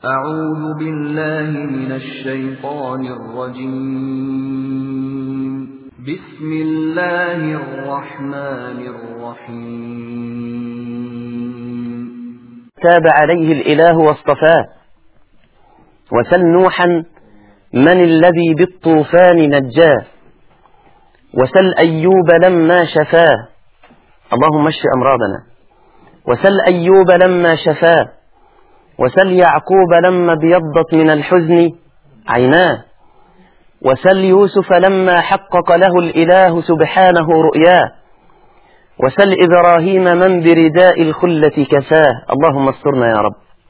أعوذ بالله من الشيطان الرجيم بسم الله الرحمن الرحيم تاب عليه الإله واصطفاه وسل نوحا من الذي بالطوفان نجاه وسل أيوب لما شفاه اللهم اشف أمراضنا وسل أيوب لما شفاه وسل يعقوب لما ابيضت من الحزن عيناه وسل يوسف لما حقق له الإله سبحانه رؤياه وسل إبراهيم من برداء الخلة كساه اللهم استرنا يا رب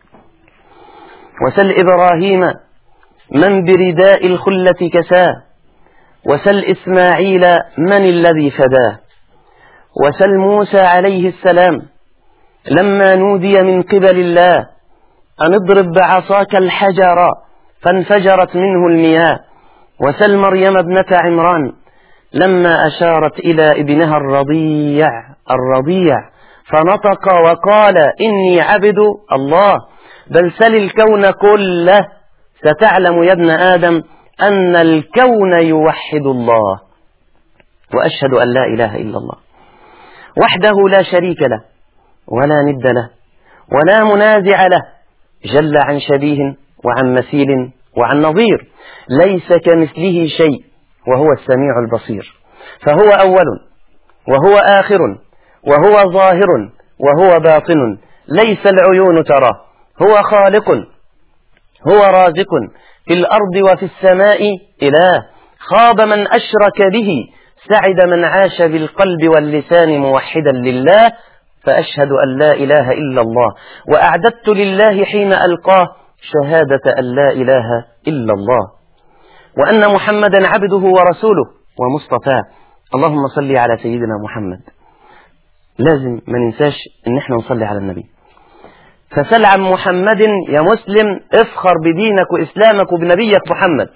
وسل إبراهيم من برداء الخلة كساه وسل إسماعيل من الذي فداه وسل موسى عليه السلام لما نودي من قبل الله أن اضرب بعصاك الحجر فانفجرت منه المياه وسل مريم ابنة عمران لما أشارت إلى ابنها الرضيع الرضيع فنطق وقال إني عبد الله بل سل الكون كله ستعلم يا ابن آدم أن الكون يوحد الله وأشهد أن لا إله إلا الله وحده لا شريك له ولا ند له ولا منازع له جل عن شبيه وعن مثيل وعن نظير ليس كمثله شيء وهو السميع البصير فهو أول وهو آخر وهو ظاهر وهو باطن ليس العيون تراه هو خالق هو رازق في الأرض وفي السماء إله خاب من أشرك به سعد من عاش بالقلب واللسان موحدا لله فأشهد أن لا إله إلا الله وأعددت لله حين ألقاه شهادة أن لا إله إلا الله وأن محمدا عبده ورسوله ومصطفاه اللهم صل على سيدنا محمد لازم ما ننساش ان احنا نصلي على النبي فسل عن محمد يا مسلم افخر بدينك وإسلامك وبنبيك محمد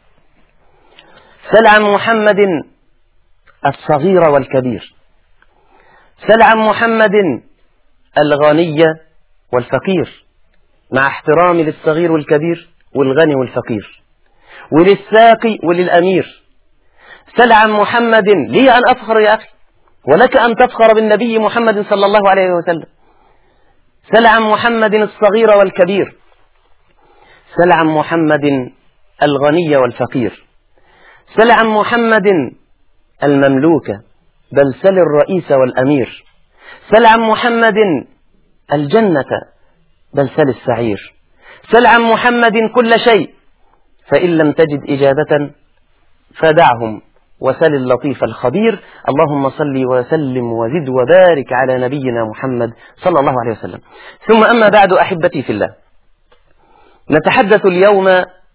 سل عن محمد الصغير والكبير سل عن محمد الغني والفقير مع احترامي للصغير والكبير والغني والفقير وللساقي وللأمير سل عن محمد لي أن أفخر يا أخي ولك أن تفخر بالنبي محمد صلى الله عليه وسلم سل عن محمد الصغير والكبير سل عن محمد الغني والفقير سل عن محمد المملوك بل سل الرئيس والأمير سل عن محمد الجنة بل سل السعير سل عن محمد كل شيء فإن لم تجد إجابة فدعهم وسل اللطيف الخبير اللهم صل وسلم وزد وبارك على نبينا محمد صلى الله عليه وسلم ثم أما بعد أحبتي في الله نتحدث اليوم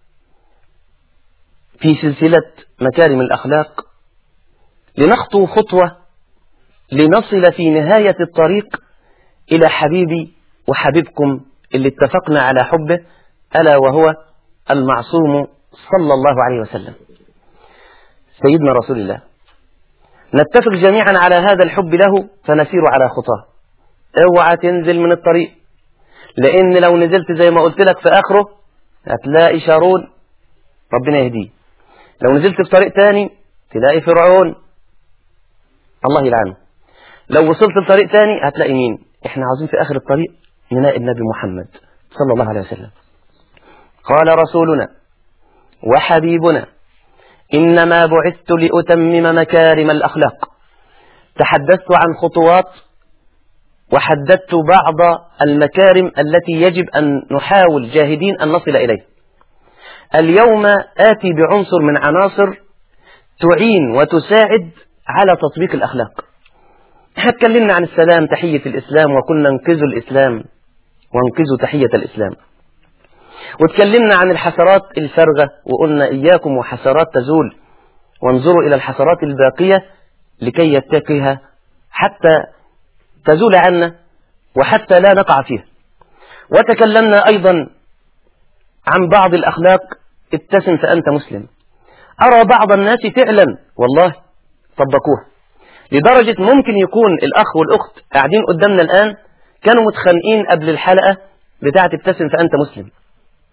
في سلسلة مكارم الأخلاق لنخطو خطوة لنصل في نهاية الطريق إلى حبيبي وحبيبكم اللي اتفقنا على حبه ألا وهو المعصوم صلى الله عليه وسلم سيدنا رسول الله نتفق جميعا على هذا الحب له فنسير على خطاه اوعى تنزل من الطريق لان لو نزلت زي ما قلت لك في اخره هتلاقي شارون ربنا يهديه لو نزلت في طريق تاني تلاقي فرعون الله يلعنه لو وصلت لطريق تاني هتلاقي مين احنا عاوزين في اخر الطريق نلاقي النبي محمد صلى الله عليه وسلم قال رسولنا وحبيبنا إنما بعثت لأتمم مكارم الأخلاق تحدثت عن خطوات وحددت بعض المكارم التي يجب أن نحاول جاهدين أن نصل إليه اليوم آتي بعنصر من عناصر تعين وتساعد على تطبيق الأخلاق احنا اتكلمنا عن السلام تحية الإسلام وقلنا انقذوا الإسلام وانقذوا تحية الإسلام واتكلمنا عن الحسرات الفارغة وقلنا إياكم وحسرات تزول وانظروا إلى الحسرات الباقية لكي يتقيها حتى تزول عنا وحتى لا نقع فيها وتكلمنا أيضا عن بعض الأخلاق ابتسم فأنت مسلم أرى بعض الناس فعلا والله طبقوها لدرجة ممكن يكون الأخ والأخت قاعدين قدامنا الآن كانوا متخانقين قبل الحلقة بتاعة ابتسم فأنت مسلم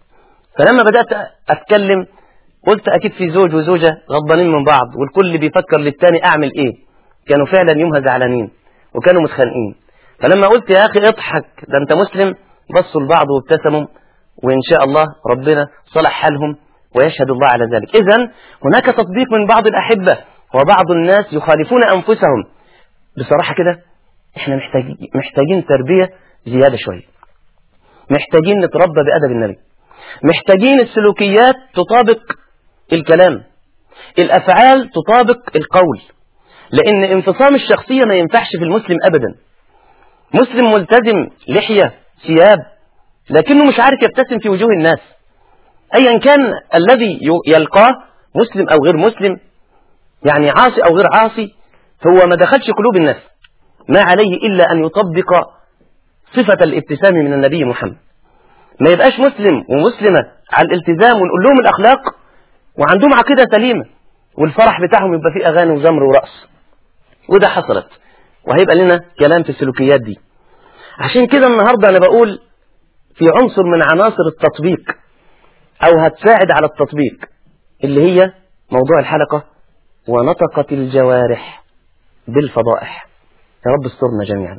فلما بدأت أتكلم قلت أكيد في زوج وزوجة غضبانين من بعض والكل بيفكر للتاني أعمل إيه كانوا فعلا يومها زعلانين وكانوا متخانقين فلما قلت يا أخي اضحك ده أنت مسلم بصوا لبعض وابتسموا وإن شاء الله ربنا صلح حالهم ويشهد الله على ذلك إذا هناك تطبيق من بعض الأحبة وبعض الناس يخالفون أنفسهم بصراحة كده احنا محتاجين, محتاجين تربية زيادة شوية محتاجين نتربى بأدب النبي محتاجين السلوكيات تطابق الكلام الأفعال تطابق القول لأن انفصام الشخصية ما ينفعش في المسلم أبدا مسلم ملتزم لحية ثياب لكنه مش عارف يبتسم في وجوه الناس أيا كان الذي يلقاه مسلم أو غير مسلم يعني عاصي أو غير عاصي هو ما دخلش قلوب الناس ما عليه إلا أن يطبق صفة الابتسام من النبي محمد ما يبقاش مسلم ومسلمة على الالتزام ونقول لهم الأخلاق وعندهم عقيدة سليمة والفرح بتاعهم يبقى فيه أغاني وزمر ورقص وده حصلت وهيبقى لنا كلام في السلوكيات دي عشان كده النهاردة أنا بقول في عنصر من عناصر التطبيق أو هتساعد على التطبيق اللي هي موضوع الحلقة ونطقت الجوارح بالفضائح يا رب استرنا جميعا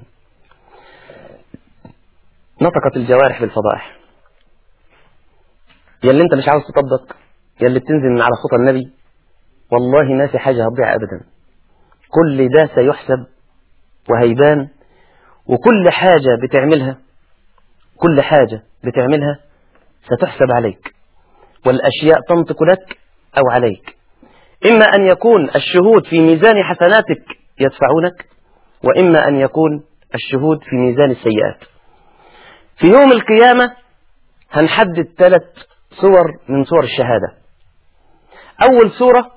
نطقت الجوارح بالفضائح يا اللي انت مش عاوز تطبق يا اللي بتنزل من على خطى النبي والله ما في حاجة هتضيع أبدا كل ده سيحسب وهيبان وكل حاجة بتعملها كل حاجة بتعملها ستحسب عليك والأشياء تنطق لك أو عليك إما أن يكون الشهود في ميزان حسناتك يدفعونك وإما أن يكون الشهود في ميزان السيئات في يوم القيامة هنحدد ثلاث صور من صور الشهادة أول صورة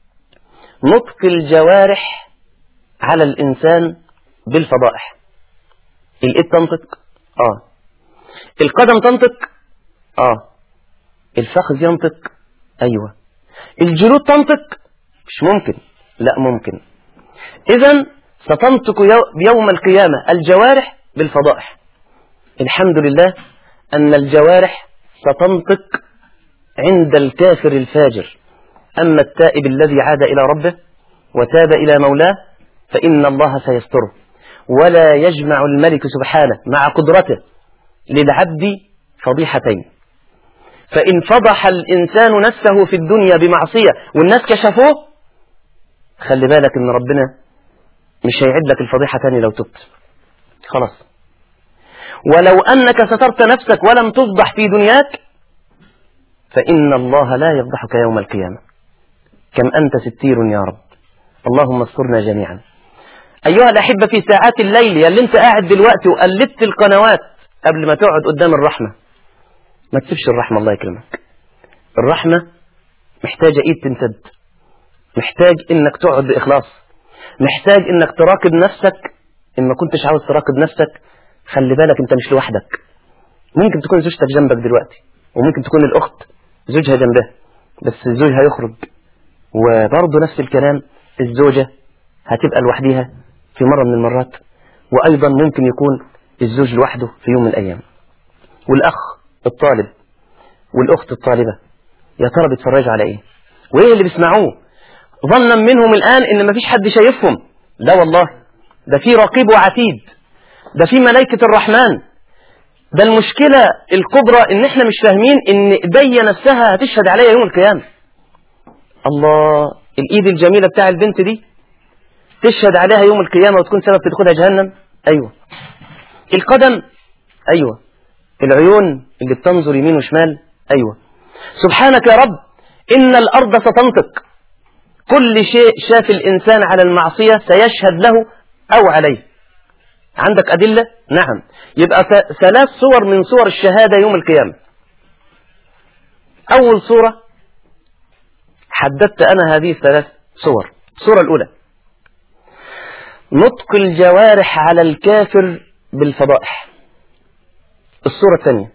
نطق الجوارح على الإنسان بالفضائح الإيد تنطق آه القدم تنطق آه الفخذ ينطق أيوة الجلود تنطق مش ممكن لا ممكن إذا ستنطق يوم القيامة الجوارح بالفضائح الحمد لله أن الجوارح ستنطق عند الكافر الفاجر أما التائب الذي عاد إلى ربه وتاب إلى مولاه فإن الله سيستره ولا يجمع الملك سبحانه مع قدرته للعبد فضيحتين فإن فضح الإنسان نفسه في الدنيا بمعصية والناس كشفوه خلي بالك إن ربنا مش هيعد لك الفضيحة تاني لو تبت خلاص ولو أنك سترت نفسك ولم تفضح في دنياك فإن الله لا يفضحك يوم القيامة كم أنت ستير يا رب اللهم استرنا جميعا أيها الأحبة في ساعات الليل يا اللي أنت قاعد دلوقتي وقلبت القنوات قبل ما تقعد قدام الرحمة ما تسيبش الرحمة الله يكرمك الرحمة محتاجة إيد تمتد محتاج إنك تقعد بإخلاص محتاج إنك تراقب نفسك إن ما كنتش عاوز تراقب نفسك خلي بالك أنت مش لوحدك ممكن تكون زوجتك جنبك دلوقتي وممكن تكون الأخت زوجها جنبها بس الزوج هيخرج وبرضه نفس الكلام الزوجة هتبقى لوحديها في مرة من المرات وأيضا ممكن يكون الزوج لوحده في يوم من الأيام والأخ الطالب والأخت الطالبة يا ترى بيتفرجوا على إيه وإيه اللي بيسمعوه ظنا منهم الآن إن مفيش حد شايفهم لا والله ده في رقيب وعتيد ده في ملائكة الرحمن ده المشكلة الكبرى إن إحنا مش فاهمين إن إيديا نفسها هتشهد عليا يوم القيامة الله الإيد الجميلة بتاع البنت دي تشهد عليها يوم القيامة وتكون سبب تدخلها جهنم أيوة القدم أيوة العيون اللي بتنظر يمين وشمال أيوة سبحانك يا رب إن الأرض ستنطق كل شيء شاف الإنسان على المعصية سيشهد له أو عليه عندك أدلة؟ نعم يبقى ثلاث صور من صور الشهادة يوم القيامة أول صورة حددت أنا هذه الثلاث صور الصورة الأولى نطق الجوارح على الكافر بالفضائح الصورة الثانية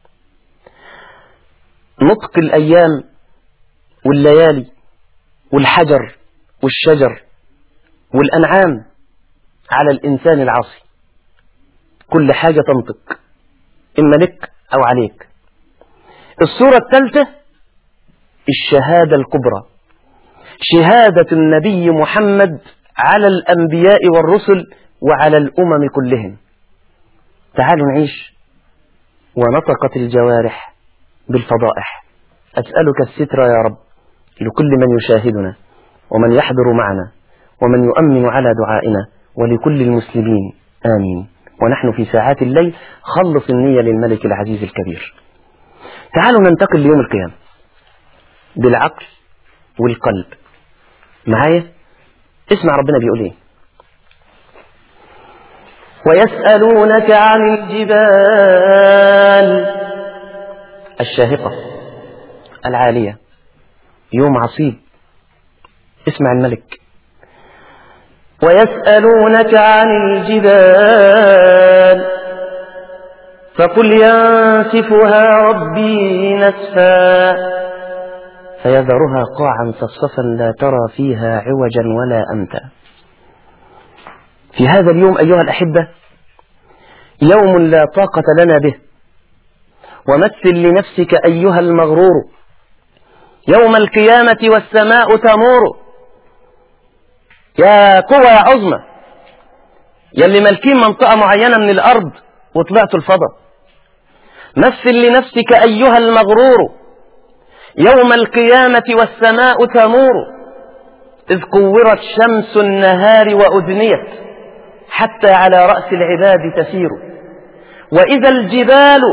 نطق الأيام والليالي والحجر والشجر والأنعام على الإنسان العاصي كل حاجة تنطق إما لك أو عليك الصورة الثالثة الشهادة الكبرى شهادة النبي محمد على الأنبياء والرسل وعلى الأمم كلهم تعالوا نعيش ونطقت الجوارح بالفضائح أسألك الستر يا رب لكل من يشاهدنا ومن يحضر معنا ومن يؤمن على دعائنا ولكل المسلمين آمين ونحن في ساعات الليل خلص النية للملك العزيز الكبير تعالوا ننتقل ليوم القيامة بالعقل والقلب معايا اسمع ربنا بيقول ايه ويسألونك عن الجبال الشاهقة العالية يوم عصيب اسمع الملك ويسألونك عن الجبال فقل ينسفها ربي نسفا فيذرها قاعا صفصفا لا ترى فيها عوجا ولا أمتا في هذا اليوم أيها الأحبة يوم لا طاقة لنا به ومثل لنفسك أيها المغرور يوم القيامة والسماء تمور يا قوة يا عظمى يا اللي مالكين منطقة معينة من الأرض وطلعتوا الفضاء مثل لنفسك أيها المغرور يوم القيامة والسماء تمور إذ قورت شمس النهار وأدنيت حتى على رأس العباد تسير وإذا الجبال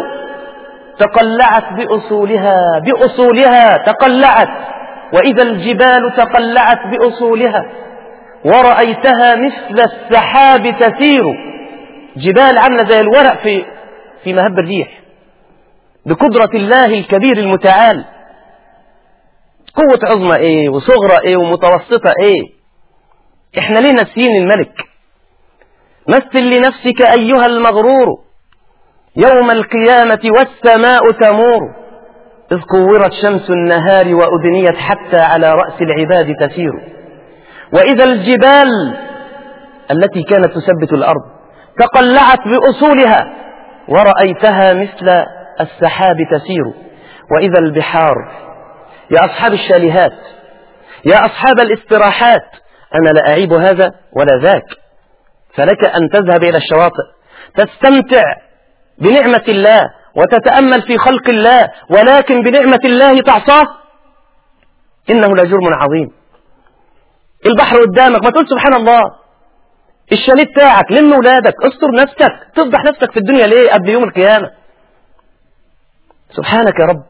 تقلعت بأصولها بأصولها تقلعت وإذا الجبال تقلعت بأصولها ورأيتها مثل السحاب تسير جبال عاملة زي الورق في في مهب الريح بقدرة الله الكبير المتعال قوة عظمى ايه وصغرى ايه ومتوسطة ايه احنا ليه ناسيين الملك مثل لنفسك ايها المغرور يوم القيامة والسماء تمور إذ قورت شمس النهار وأدنيت حتى على رأس العباد تسير وإذا الجبال التي كانت تثبت الأرض تقلعت بأصولها ورأيتها مثل السحاب تسير وإذا البحار يا أصحاب الشاليهات يا أصحاب الاستراحات أنا لا أعيب هذا ولا ذاك فلك أن تذهب إلى الشواطئ تستمتع بنعمة الله وتتأمل في خلق الله ولكن بنعمة الله تعصاه إنه لجرم عظيم البحر قدامك ما تقول سبحان الله الشاليه بتاعك لم ولادك استر نفسك تفضح نفسك في الدنيا ليه قبل يوم القيامة سبحانك يا رب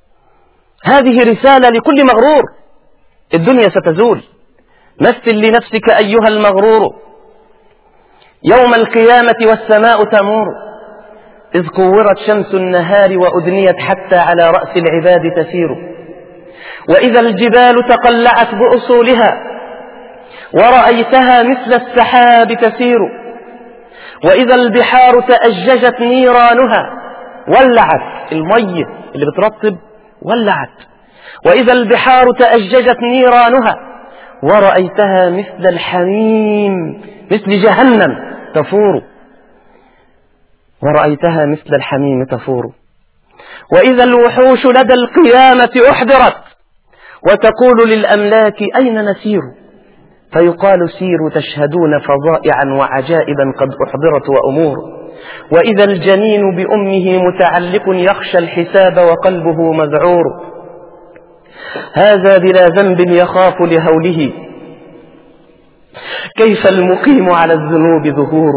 هذه رسالة لكل مغرور الدنيا ستزول مثل لنفسك أيها المغرور يوم القيامة والسماء تمور إذ قورت شمس النهار وأدنيت حتى على رأس العباد تسير وإذا الجبال تقلعت بأصولها ورأيتها مثل السحاب تسير وإذا البحار تأججت نيرانها ولعت المية اللي بترطب ولعت وإذا البحار تأججت نيرانها ورأيتها مثل الحميم مثل جهنم تفور ورأيتها مثل الحميم تفور وإذا الوحوش لدى القيامة أحضرت وتقول للأملاك أين نسير فيقال سيروا تشهدون فظائعا وعجائبا قد أحضرت وأمور وإذا الجنين بأمه متعلق يخشى الحساب وقلبه مذعور هذا بلا ذنب يخاف لهوله كيف المقيم على الذنوب ظهور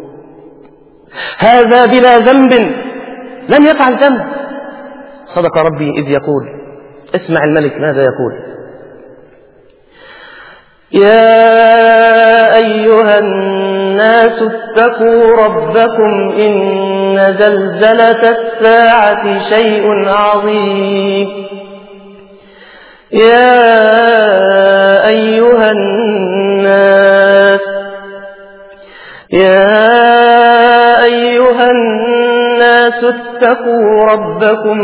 هذا بلا ذنب لم يفعل ذنب صدق ربي إذ يقول اسمع الملك ماذا يقول يا أيها الناس اتقوا ربكم إن زلزلة الساعة شيء عظيم يا أيها الناس يا أيها الناس اتقوا ربكم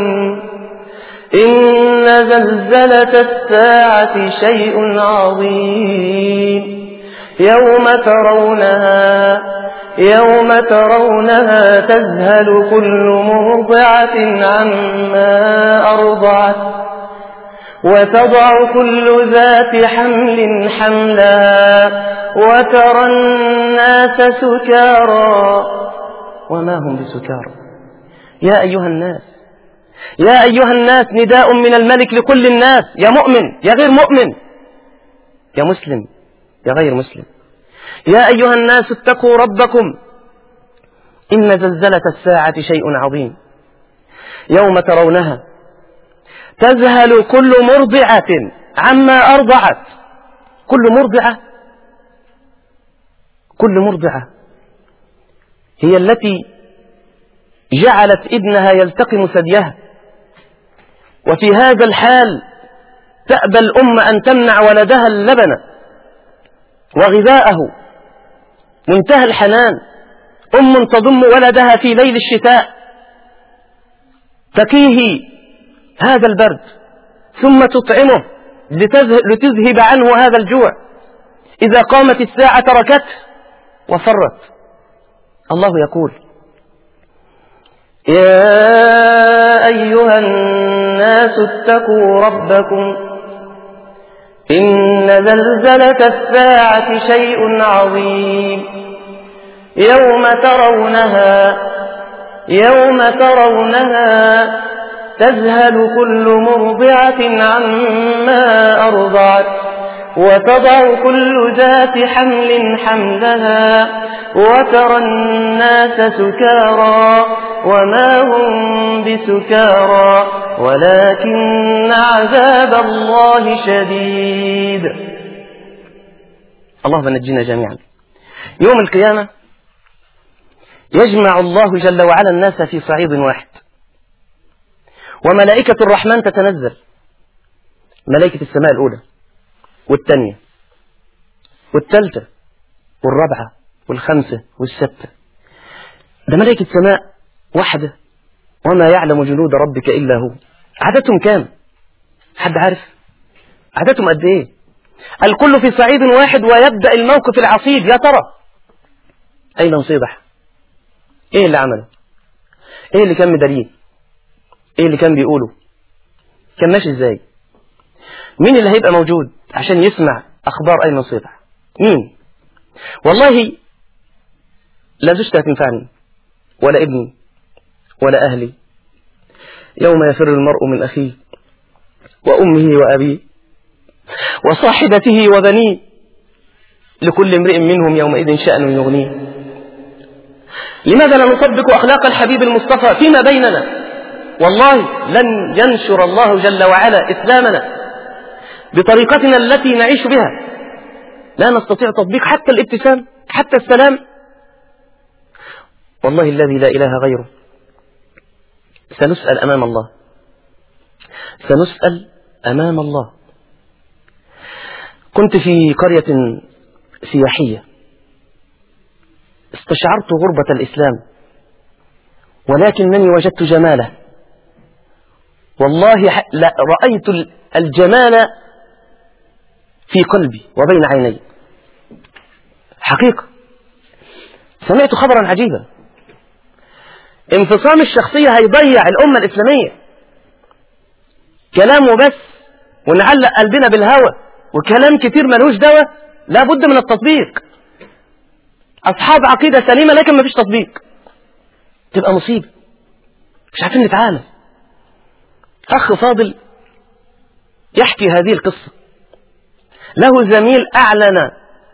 إن زلزلة الساعة شيء عظيم يوم ترونها يوم ترونها تذهل كل مرضعة عما أرضعت وتضع كل ذات حمل حملها وترى الناس سكارى وما هم بسكارى يا أيها الناس يا أيها الناس نداء من الملك لكل الناس يا مؤمن يا غير مؤمن يا مسلم يا غير مسلم يا أيها الناس اتقوا ربكم إن زلزلة الساعة شيء عظيم يوم ترونها تذهل كل مرضعة عما أرضعت كل مرضعة كل مرضعة هي التي جعلت ابنها يلتقم ثديها وفي هذا الحال تأبى الأم أن تمنع ولدها اللبن وغذاءه منتهى الحنان أم تضم ولدها في ليل الشتاء تقيه هذا البرد ثم تطعمه لتذهب عنه هذا الجوع إذا قامت الساعة تركته وفرت الله يقول يا أيها الناس اتقوا ربكم إن زلزلة الساعة شيء عظيم يوم ترونها يوم ترونها تذهل كل مرضعة عما أرضعت وتضع كل ذات حمل حملها وترى الناس سكارى وما هم بسكارى ولكن عذاب الله شديد اللهم نجينا جميعا يوم القيامة يجمع الله جل وعلا الناس في صعيد واحد وملائكة الرحمن تتنزل ملائكة السماء الأولى والثانية والثالثة والرابعة والخمسة والستة ده ملائكة سماء واحدة وما يعلم جنود ربك إلا هو عددهم كام حد عارف عددهم قد ايه الكل في صعيد واحد ويبدأ الموقف العصيب يا ترى أين نصيبح ايه اللي عمله ايه اللي كان مداريه ايه اللي كان بيقوله كان ماشي ازاي مين اللي هيبقى موجود عشان يسمع اخبار اي نصيبح مين والله لا زوجتي هتنفعني ولا ابني ولا اهلي يوم يفر المرء من اخيه وامه وابيه وصاحبته وبنيه لكل امرئ منهم يومئذ شأن يغنيه لماذا لا نطبق أخلاق الحبيب المصطفى فيما بيننا والله لن ينشر الله جل وعلا إسلامنا بطريقتنا التي نعيش بها لا نستطيع تطبيق حتى الابتسام حتى السلام والله الذي لا إله غيره سنسأل أمام الله سنسأل أمام الله كنت في قرية سياحية استشعرت غربة الإسلام ولكنني وجدت جماله والله لا رأيت الجمال في قلبي وبين عيني حقيقة سمعت خبرا عجيبا انفصام الشخصية هيضيع الأمة الإسلامية كلام وبس ونعلق قلبنا بالهوى وكلام كتير ملوش دواء لابد من التطبيق أصحاب عقيدة سليمة لكن مفيش تطبيق تبقى مصيبة مش عارفين نتعامل أخ فاضل يحكي هذه القصة له زميل أعلن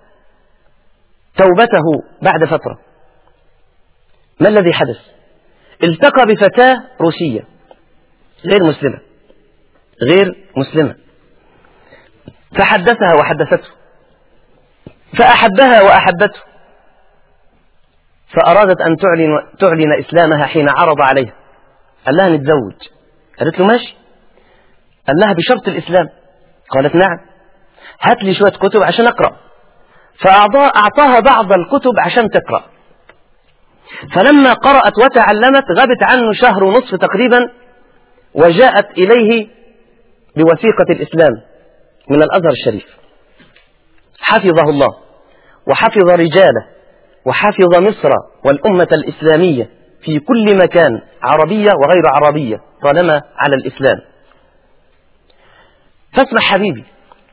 توبته بعد فترة ما الذي حدث التقى بفتاة روسية غير مسلمة غير مسلمة فحدثها وحدثته فأحبها وأحبته فأرادت أن تعلن, تعلن إسلامها حين عرض عليها قال لها نتزوج قالت له ماشي قال لها بشرط الإسلام قالت نعم هات لي شوية كتب عشان أقرأ فأعطاها بعض الكتب عشان تقرأ فلما قرأت وتعلمت غابت عنه شهر ونصف تقريبا وجاءت إليه بوثيقة الإسلام من الأزهر الشريف حفظه الله وحفظ رجاله وحفظ مصر والأمة الإسلامية في كل مكان عربية وغير عربية طالما على الإسلام فاسمع حبيبي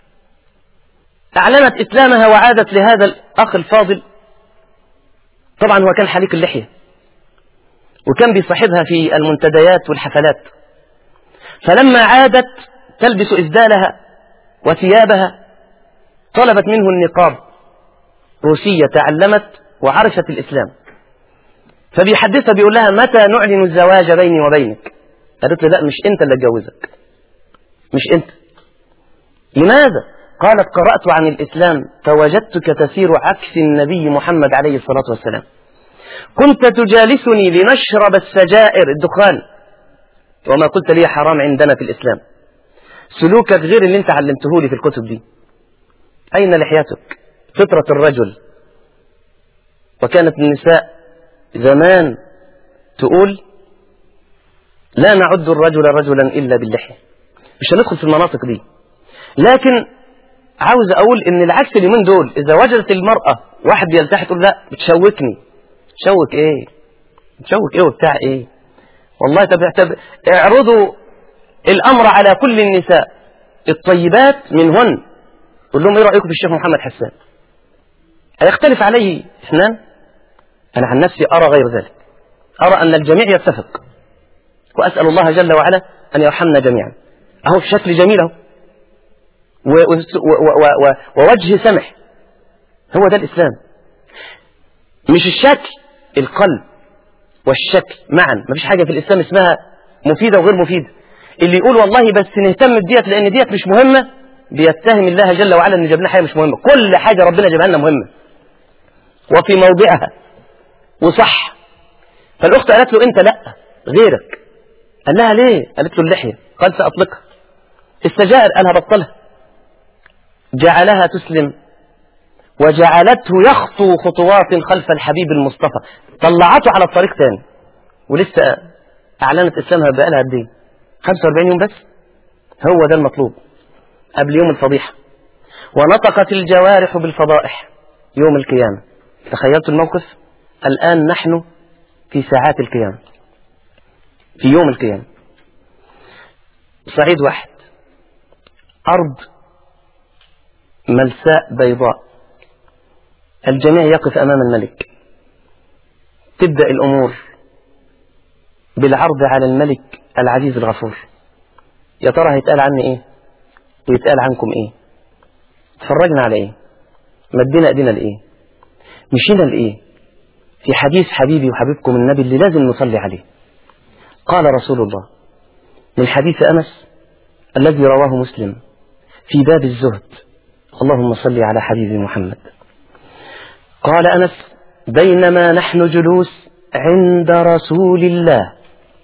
أعلنت إسلامها وعادت لهذا الأخ الفاضل طبعا هو كان حليق اللحية وكان بيصاحبها في المنتديات والحفلات فلما عادت تلبس إسدالها وثيابها طلبت منه النقاب روسية تعلمت وعرفت الإسلام فبيحدثها بيقول لها متى نعلن الزواج بيني وبينك قالت له لا مش انت اللي اتجوزك مش انت لماذا قالت قرأت عن الإسلام فوجدتك تسير عكس النبي محمد عليه الصلاة والسلام كنت تجالسني لنشرب السجائر الدخان وما قلت لي حرام عندنا في الإسلام سلوكك غير اللي انت علمته لي في الكتب دي أين لحيتك فطرة الرجل وكانت النساء زمان تقول لا نعد الرجل رجلا إلا باللحية مش هندخل في المناطق دي لكن عاوز أقول إن العكس اليومين دول إذا وجدت المرأة واحد بيلتحي تقول لا بتشوكني شوك إيه تشوك إيه وبتاع إيه والله طب طب اعرضوا الأمر على كل النساء الطيبات منهن قول لهم إيه رأيكم في الشيخ محمد حسان هيختلف عليه اثنان أنا عن نفسي أرى غير ذلك أرى أن الجميع يتفق وأسأل الله جل وعلا أن يرحمنا جميعا أهو في شكل جميل أهو ووجه سمح هو ده الإسلام مش الشكل القلب والشكل معا مفيش حاجة في الإسلام اسمها مفيدة وغير مفيدة اللي يقول والله بس نهتم بديت لأن ديت مش مهمة بيتهم الله جل وعلا ان جاب لنا حاجه مش مهمه كل حاجه ربنا جابها لنا مهمه وفي موضعها وصح فالاخت قالت له انت لا غيرك قال لها ليه قالت له اللحيه قال ساطلقها السجائر قالها بطلها جعلها تسلم وجعلته يخطو خطوات خلف الحبيب المصطفى طلعته على الطريق تاني ولسه اعلنت اسلامها بقالها قد ايه 45 يوم بس هو ده المطلوب قبل يوم الفضيحة ونطقت الجوارح بالفضائح يوم القيامة تخيلت الموقف الآن نحن في ساعات القيامة في يوم القيامة صعيد واحد أرض ملساء بيضاء الجميع يقف أمام الملك تبدأ الأمور بالعرض على الملك العزيز الغفور يا ترى هيتقال عني إيه ويتقال عنكم ايه اتفرجنا على ايه مدينا ايدينا لايه مشينا لايه في حديث حبيبي وحبيبكم النبي اللي لازم نصلي عليه قال رسول الله من حديث انس الذي رواه مسلم في باب الزهد اللهم صل على حبيبي محمد قال انس بينما نحن جلوس عند رسول الله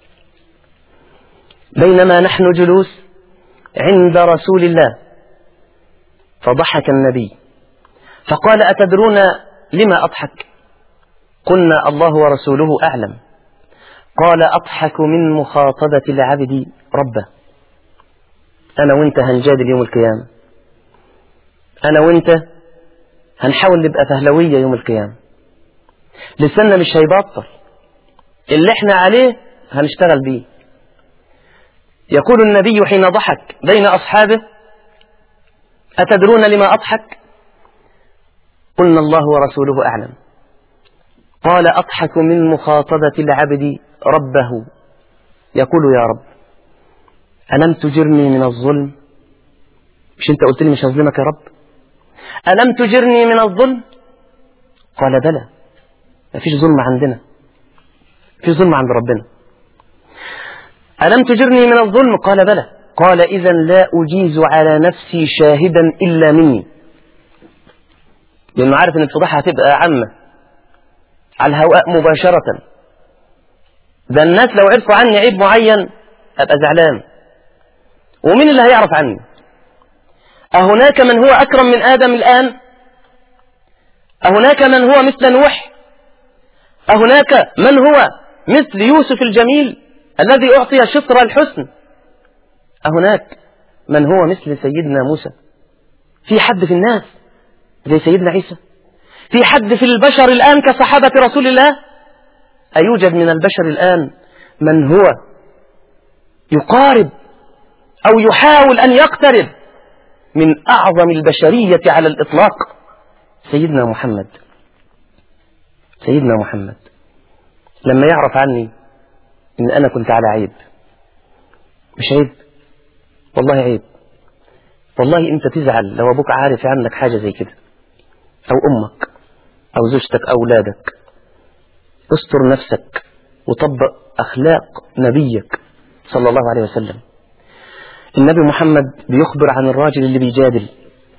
بينما نحن جلوس عند رسول الله فضحك النبي فقال أتدرون لما أضحك قلنا الله ورسوله أعلم قال أضحك من مخاطبة العبد ربه أنا وأنت هنجادل يوم القيامة أنا وأنت هنحاول نبقى فهلوية يوم القيامة لساننا مش هيبطل اللي احنا عليه هنشتغل بيه يقول النبي حين ضحك بين أصحابه أتدرون لما أضحك قلنا الله ورسوله أعلم قال أضحك من مخاطبة العبد ربه يقول يا رب ألم تجرني من الظلم مش أنت قلت لي مش هظلمك يا رب ألم تجرني من الظلم قال بلى ما فيش ظلم عندنا في ظلم عند ربنا ألم تجرني من الظلم قال بلى قال إذا لا أجيز على نفسي شاهدا إلا مني لأنه عارف أن الفضيحة هتبقى عامة على الهواء مباشرة ده الناس لو عرفوا عني عيب معين أبقى زعلان ومين اللي هيعرف عني أهناك من هو أكرم من آدم الآن أهناك من هو مثل نوح أهناك من هو مثل يوسف الجميل الذي أعطي شطر الحسن أهناك من هو مثل سيدنا موسى في حد في الناس زي سيدنا عيسى في حد في البشر الآن كصحابة رسول الله أيوجد من البشر الآن من هو يقارب أو يحاول أن يقترب من أعظم البشرية على الإطلاق سيدنا محمد سيدنا محمد لما يعرف عني إن أنا كنت على عيب مش عيب والله عيب والله أنت تزعل لو أبوك عارف عنك حاجة زي كده أو أمك أو زوجتك أو أولادك استر نفسك وطبق أخلاق نبيك صلى الله عليه وسلم النبي محمد بيخبر عن الراجل اللي بيجادل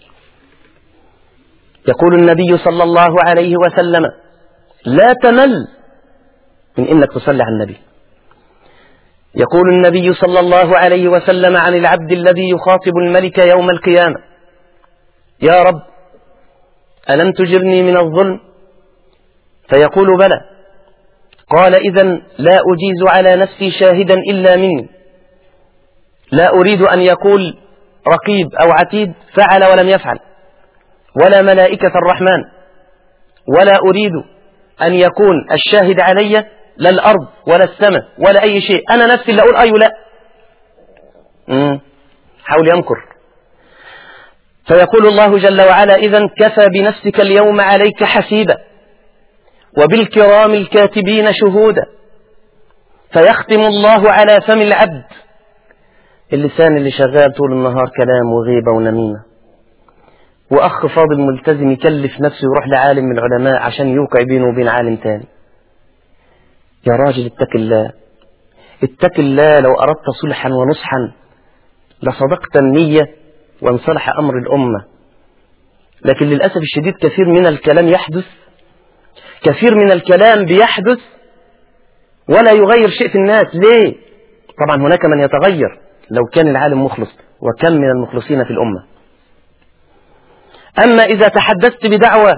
يقول النبي صلى الله عليه وسلم لا تمل من إنك تصلي على النبي يقول النبي صلى الله عليه وسلم عن العبد الذي يخاطب الملك يوم القيامة يا رب ألم تجرني من الظلم فيقول بلى قال إذا لا أجيز على نفسي شاهدا إلا مني لا أريد أن يقول رقيب أو عتيد فعل ولم يفعل ولا ملائكة الرحمن ولا أريد أن يكون الشاهد علي لا الأرض ولا السماء ولا أي شيء أنا نفسي اللي أقول أي لا مم. حاول ينكر فيقول الله جل وعلا إذا كفى بنفسك اليوم عليك حسيبا وبالكرام الكاتبين شهودا فيختم الله على فم العبد اللسان اللي شغال طول النهار كلام وغيبة ونميمة وأخ فاضل ملتزم يكلف نفسه يروح لعالم من العلماء عشان يوقع بينه وبين عالم تاني يا راجل اتق الله اتق الله لو أردت صلحا ونصحا لصدقت النية وانصلح أمر الأمة لكن للأسف الشديد كثير من الكلام يحدث كثير من الكلام بيحدث ولا يغير شيء في الناس ليه طبعا هناك من يتغير لو كان العالم مخلص وكم من المخلصين في الأمة أما إذا تحدثت بدعوة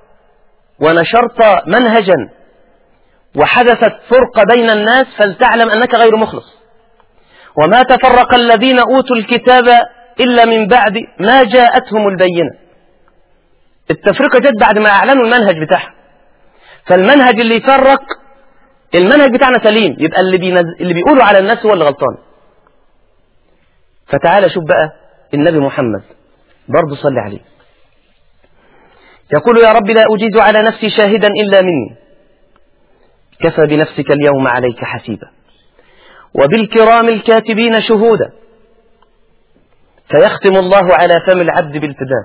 ونشرت منهجا وحدثت فرقة بين الناس فلتعلم أنك غير مخلص وما تفرق الذين أوتوا الكتاب إلا من بعد ما جاءتهم البينة التفرقة جت بعد ما أعلنوا المنهج بتاعهم فالمنهج اللي يفرق المنهج بتاعنا سليم يبقى اللي, بينز... اللي بيقولوا على الناس هو اللي غلطان فتعالى شوف بقى النبي محمد برضه صلي عليه يقول يا رب لا أجيز على نفسي شاهدا إلا مني كفى بنفسك اليوم عليك حسيبا وبالكرام الكاتبين شهودا فيختم الله على فم العبد بالتدام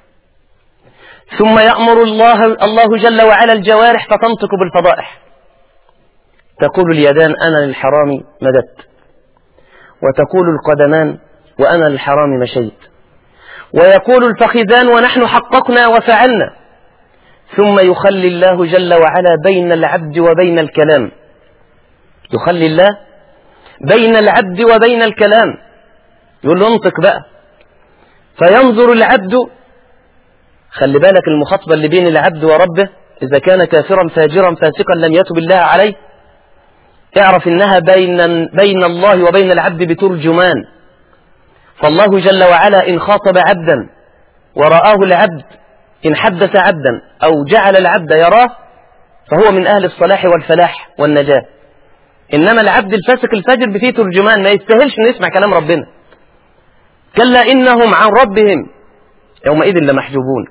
ثم يأمر الله الله جل وعلا الجوارح فتنطق بالفضائح تقول اليدان أنا للحرام مددت وتقول القدمان وأنا للحرام مشيت ويقول الفخذان ونحن حققنا وفعلنا ثم يخلي الله جل وعلا بين العبد وبين الكلام يخلي الله بين العبد وبين الكلام يقول له انطق بقى فينظر العبد خلي بالك المخاطبة اللي بين العبد وربه إذا كان كافرا فاجرا فاسقا لم يتب الله عليه اعرف إنها بين, بين الله وبين العبد بترجمان فالله جل وعلا إن خاطب عبدا ورآه العبد إن حدث عبدا أو جعل العبد يراه فهو من أهل الصلاح والفلاح والنجاة إنما العبد الفاسق الفجر فيه ترجمان ما يستاهلش إنه يسمع كلام ربنا كلا إنهم عن ربهم يومئذ لمحجوبون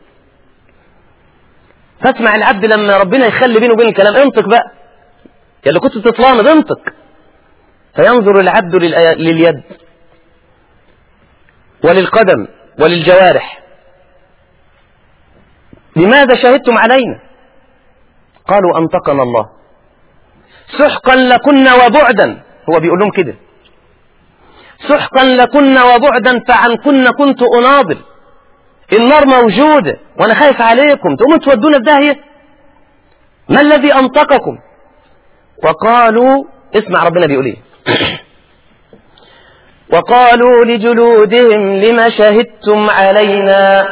فاسمع العبد لما ربنا يخلي بينه وبين الكلام انطق بقى يا اللي كنت تطلامض انطق فينظر العبد لليد وللقدم وللجوارح لماذا شهدتم علينا قالوا أنطقنا الله سحقا لكن وبعدا هو بيقول لهم كده سحقا لكن وبعدا فعن كن كنت أناضل النار موجودة وأنا خايف عليكم تقوموا تودونا في داهية ما الذي أنطقكم وقالوا اسمع ربنا بيقول ايه وقالوا لجلودهم لما شهدتم علينا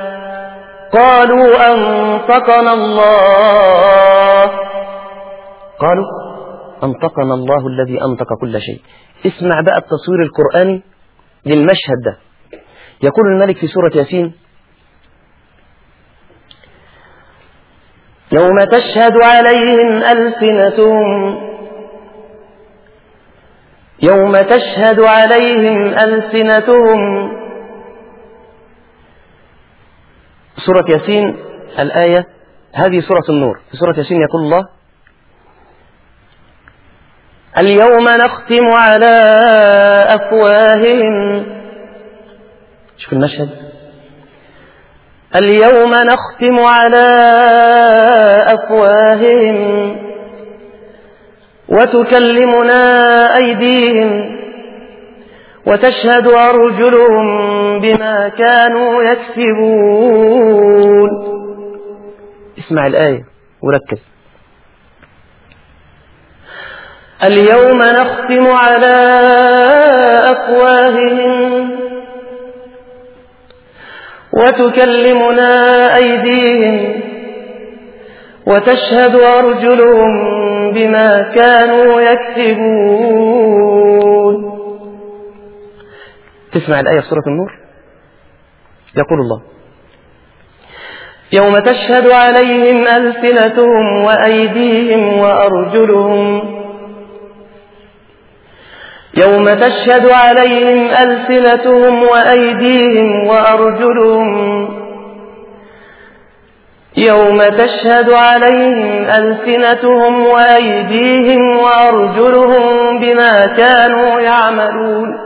قالوا أنطقنا الله قالوا أنطقنا الله الذي أنطق كل شيء اسمع بقى التصوير القرآني للمشهد ده يقول الملك في سورة ياسين يوم تشهد عليهم ألسنتهم يوم تشهد عليهم ألسنتهم سورة ياسين الآية هذه سورة النور في سورة ياسين يقول الله اليوم نختم على أفواههم شوف المشهد اليوم نختم على أفواههم وتكلمنا أيديهم وتشهد أرجلهم بما كانوا يكسبون اسمع الآية وركز اليوم نختم على أفواههم وتكلمنا أيديهم وتشهد أرجلهم بما كانوا يكسبون تسمع الآية في سورة النور يقول الله يوم تشهد عليهم ألسنتهم وأيديهم وأرجلهم يوم تشهد عليهم ألسنتهم وأيديهم وأرجلهم يوم تشهد عليهم ألسنتهم وأيديهم وأرجلهم بما كانوا يعملون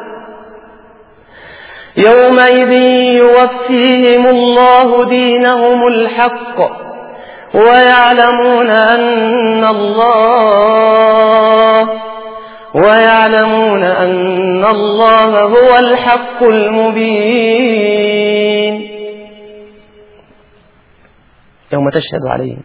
يومئذ يوفيهم الله دينهم الحق ويعلمون أن الله ويعلمون أن الله هو الحق المبين يوم تشهد عليهم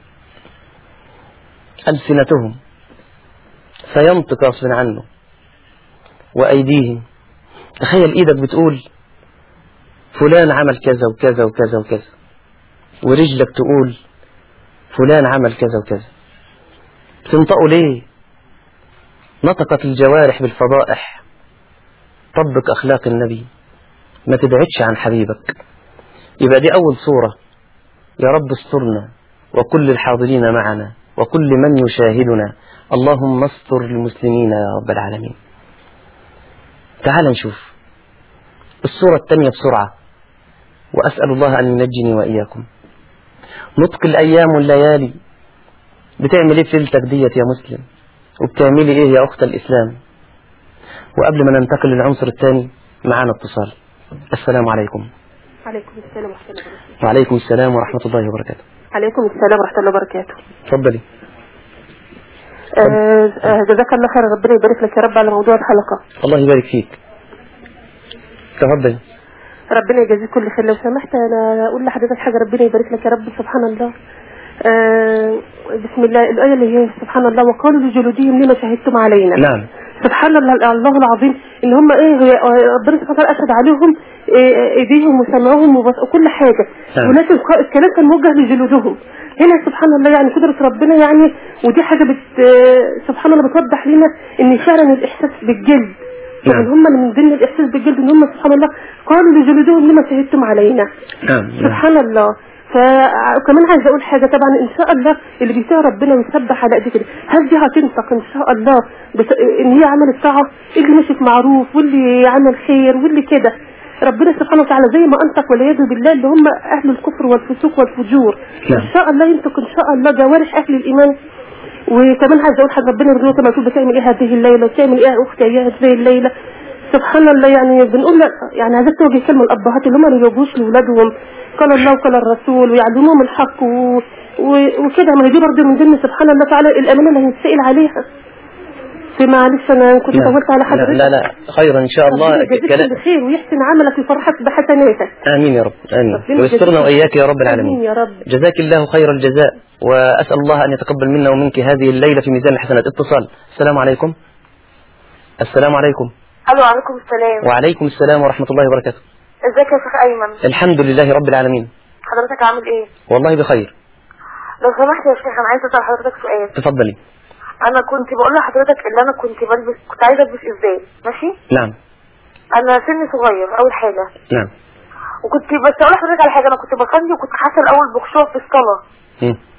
ألسنتهم فينطق غصب عنه وأيديهم تخيل إيدك بتقول فلان عمل كذا وكذا وكذا وكذا ورجلك تقول فلان عمل كذا وكذا تنطقوا ليه نطقت الجوارح بالفضائح طبق أخلاق النبي ما تبعدش عن حبيبك يبقى دي أول صورة يا رب استرنا وكل الحاضرين معنا وكل من يشاهدنا اللهم استر المسلمين يا رب العالمين تعال نشوف الصورة الثانية بسرعة وأسأل الله أن ينجني وإياكم نطق الأيام والليالي بتعمل إيه في ليلتك ديت يا مسلم وبتعملي إيه يا أخت الإسلام وقبل ما ننتقل للعنصر الثاني معانا اتصال السلام عليكم عليكم السلام ورحمة الله وبركاته وعليكم السلام ورحمة الله وبركاته عليكم السلام ورحمة الله وبركاته اتفضلي آه آه جزاك الله خير ربنا يبارك لك يا رب على موضوع الحلقة الله يبارك فيك تفضلي ربنا يجازيك كل خير لو سمحت انا اقول لحضرتك حاجة ربنا يبارك لك يا رب سبحان الله آه بسم الله الآية اللي هي سبحان الله وقالوا لجلودهم لما شهدتم علينا نعم سبحان الله الله العظيم ان هم ايه هي ربنا سبحانه وتعالى اشهد عليهم إيه ايديهم وسمعهم وبص- وكل حاجه نعم. ولكن ق- الكلام كان موجه لجلودهم هنا سبحان الله يعني قدره ربنا يعني ودي حاجه بت آه، سبحان الله بتوضح لنا ان فعلا الاحساس بالجلد نعم. يعني هم من ضمن الاحساس بالجلد ان هم سبحان الله قالوا لجلودهم لما شهدتم علينا نعم نعم سبحان الله فكمان عايزه اقول حاجه طبعا ان شاء الله اللي بيطيع ربنا ويسبح على قد كده هل دي هتنطق ان شاء الله بت... ان هي عملت طاعه اللي مشيت معروف واللي عمل خير واللي كده ربنا سبحانه وتعالى زي ما انطق والعياذ بالله اللي هم اهل الكفر والفسوق والفجور نعم. ان شاء الله ينطق ان شاء الله جوارح اهل الايمان وكمان عايزه اقول حاجه ربنا يرضى ما تقول بتعمل ايه هذه الليله وتعمل ايه يا اختي يا هذه الليله سبحان الله يعني بنقول يعني عايزك توجه كلمه الابهات اللي هم ما يجوبوش لاولادهم قال الله وقال الرسول ويعلموهم الحق و... و... وكده ما هي دي برضه من ضمن سبحان الله تعالى الامانه اللي هنتسال عليها في معلش انا كنت نعم. طولت على لا, حضرتك لا لا خيرا إن شاء الله ربنا يجازيك كلام كل خير ويحسن عملك ويفرحك بحسناتك آمين يا رب آمين ربنا ويسترنا يجازيك. وإياك يا رب امين العالمين يا رب جزاك الله خير الجزاء وأسأل الله أن يتقبل منا ومنك هذه الليلة في ميزان الحسنات اتصال السلام عليكم السلام عليكم الو عليكم السلام وعليكم السلام ورحمة الله وبركاته ازيك يا شيخ ايمن الحمد لله رب العالمين حضرتك عامل ايه والله بخير لو سمحت يا شيخ انا عايزه اسال حضرتك سؤال تفضلي انا كنت بقول لحضرتك ان انا كنت بلبس كنت عايزه البس ازاي ماشي نعم انا سني صغير اول حاجه نعم وكنت بس اقول لحضرتك على حاجه انا كنت بصلي وكنت حاسه الاول بخشوع في الصلاه مم.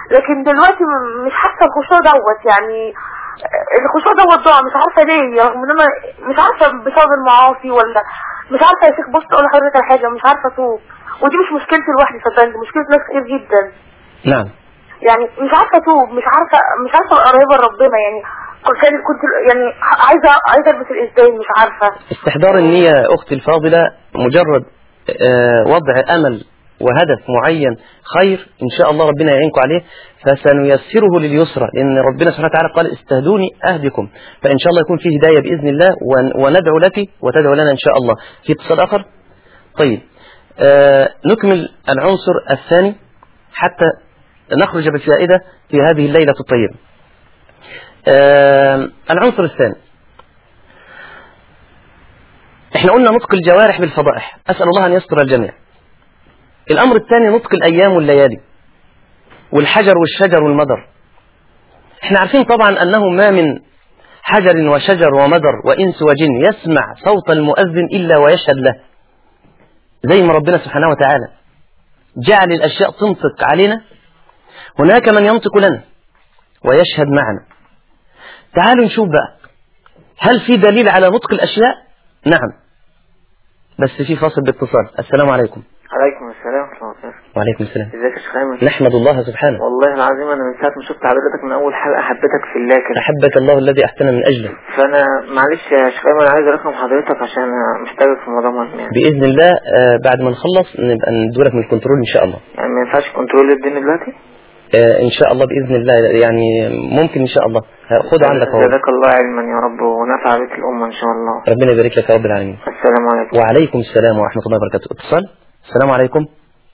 لكن دلوقتي م- مش حاسه الخشوع دوت يعني آه، الخشوع دوت ضاع مش عارفه ليه رغم ان انا مش عارفه بسبب المعاصي ولا مش عارفه يا شيخ بص اقول لحضرتك على حاجه مش عارفه اتوب ودي مش مشكلتي لوحدي صدقني دي مشكله ناس كتير جدا نعم يعني مش عارفه اتوب مش عارفه مش عارفه ابقى قريبه لربنا يعني كنت كنت يعني عايزه عايزه البس الازاي مش عارفه استحضار النية يا أختي الفاضلة مجرد آه، وضع أمل وهدف معين خير إن شاء الله ربنا يعينكم عليه فسنيسره لليسرى لأن ربنا سبحانه وتعالى قال استهدوني أهدكم فإن شاء الله يكون فيه هداية بإذن الله ون- وندعو لك وتدعو لنا إن شاء الله في اتصال آخر طيب آه، نكمل العنصر الثاني حتى نخرج بفائدة في هذه الليلة الطيبة آه، العنصر الثاني احنا قلنا نطق الجوارح بالفضائح اسال الله ان يستر الجميع الامر الثاني نطق الايام والليالي والحجر والشجر والمدر احنا عارفين طبعا انه ما من حجر وشجر ومدر وانس وجن يسمع صوت المؤذن الا ويشهد له زي ما ربنا سبحانه وتعالى جعل الاشياء تنطق علينا هناك من ينطق لنا ويشهد معنا تعالوا نشوف بقى هل في دليل على نطق الاشياء نعم بس في فاصل باتصال السلام عليكم عليكم السلام ورحمة الله وبركاته وعليكم السلام ازيك يا شيخ ايمن نحمد الله سبحانه والله العظيم انا من ساعة ما شفت حضرتك من اول حلقة حبيتك في الله كده أحبك الله الذي أحسن من أجله فانا معلش يا شيخ ايمن عايز رقم حضرتك عشان محتاجك في موضوع مهم يعني بإذن الله آه، بعد ما نخلص نبقى ندورك من الكنترول إن شاء الله يعني ما ينفعش كنترول الدنيا دلوقتي آه، إن شاء الله بإذن الله يعني ممكن إن شاء الله آه، خده عندك أهو جزاك الله علما يا رب ونفع بك الامة ان شاء الله ربنا يبارك لك يا رب العالمين السلام عليكم وعليكم السلام ورحمة الله وبركاته اتصال السلام عليكم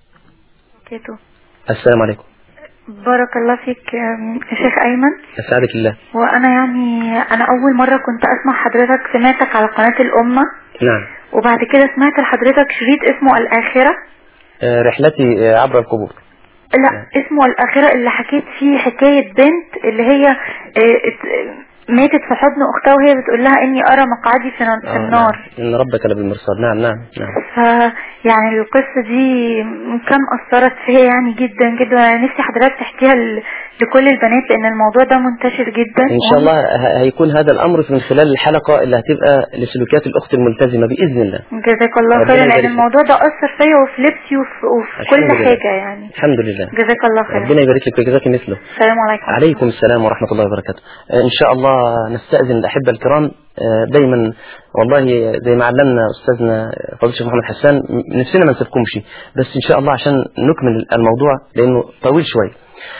كيتو السلام عليكم بارك الله فيك يا شيخ أيمن أسعدك الله وأنا يعني أنا أول مرة كنت أسمع حضرتك سمعتك على قناة الأمة نعم وبعد كده سمعت لحضرتك شريط اسمه الآخرة آه، رحلتي آه، عبر القبور لا اسمه الآخرة اللي حكيت فيه حكاية بنت اللي هي آه، ات- ماتت في حضن أختها وهي بتقول لها إني أرى مقعدي في ن- في آه، النار نعم. إن ربك لبالمرصاد نعم نعم نعم ف يعني القصة دي كم أثرت فيا يعني جدا جدا وأنا نفسي حضرتك تحكيها ل- لكل البنات لأن الموضوع ده منتشر جدا إن شاء الله ه- هيكون هذا الأمر من خلال الحلقة اللي هتبقى لسلوكيات الأخت الملتزمة بإذن الله جزاك الله ربنا خيرا يبارك لأن فيك. الموضوع ده أثر فيا وفي لبسي وفي, وفي الحمد كل لله. حاجة يعني الحمد لله جزاك الله خيرا ربنا يبارك لك ويجزاك مثله السلام عليكم عليكم السلام ورحمة الله وبركاته آه، إن شاء الله نستأذن الأحبة الكرام آه، دايما والله زي ما علمنا أستاذنا فضيلة الشيخ محمد حسان م- نفسنا ما نسيبكمش بس إن شاء الله عشان نكمل الموضوع لأنه طويل شوية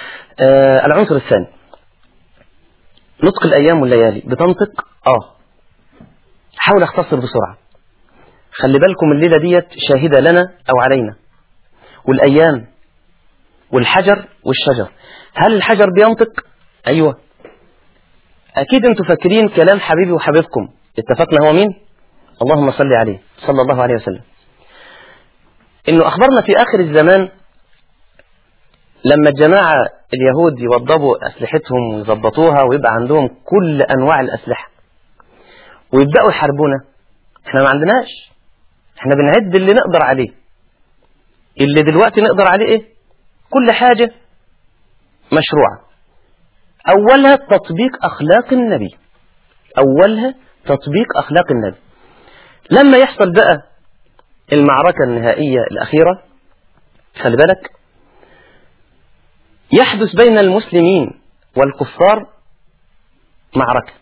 آه، العنصر الثاني نطق الأيام والليالي بتنطق آه حاول أختصر بسرعة خلي بالكم الليلة ديت شاهدة لنا أو علينا والأيام والحجر والشجر هل الحجر بينطق أيوة أكيد أنتم فاكرين كلام حبيبي وحبيبكم اتفقنا هو مين اللهم صل عليه صلى الله عليه وسلم إنه أخبرنا في آخر الزمان لما الجماعة اليهود يوضبوا أسلحتهم ويظبطوها ويبقى عندهم كل أنواع الأسلحة ويبدأوا يحاربونا احنا ما عندناش احنا بنعد اللي نقدر عليه اللي دلوقتي نقدر عليه ايه كل حاجة مشروعة أولها تطبيق أخلاق النبي أولها تطبيق أخلاق النبي لما يحصل بقى المعركة النهائية الأخيرة خلي بالك يحدث بين المسلمين والكفار معركة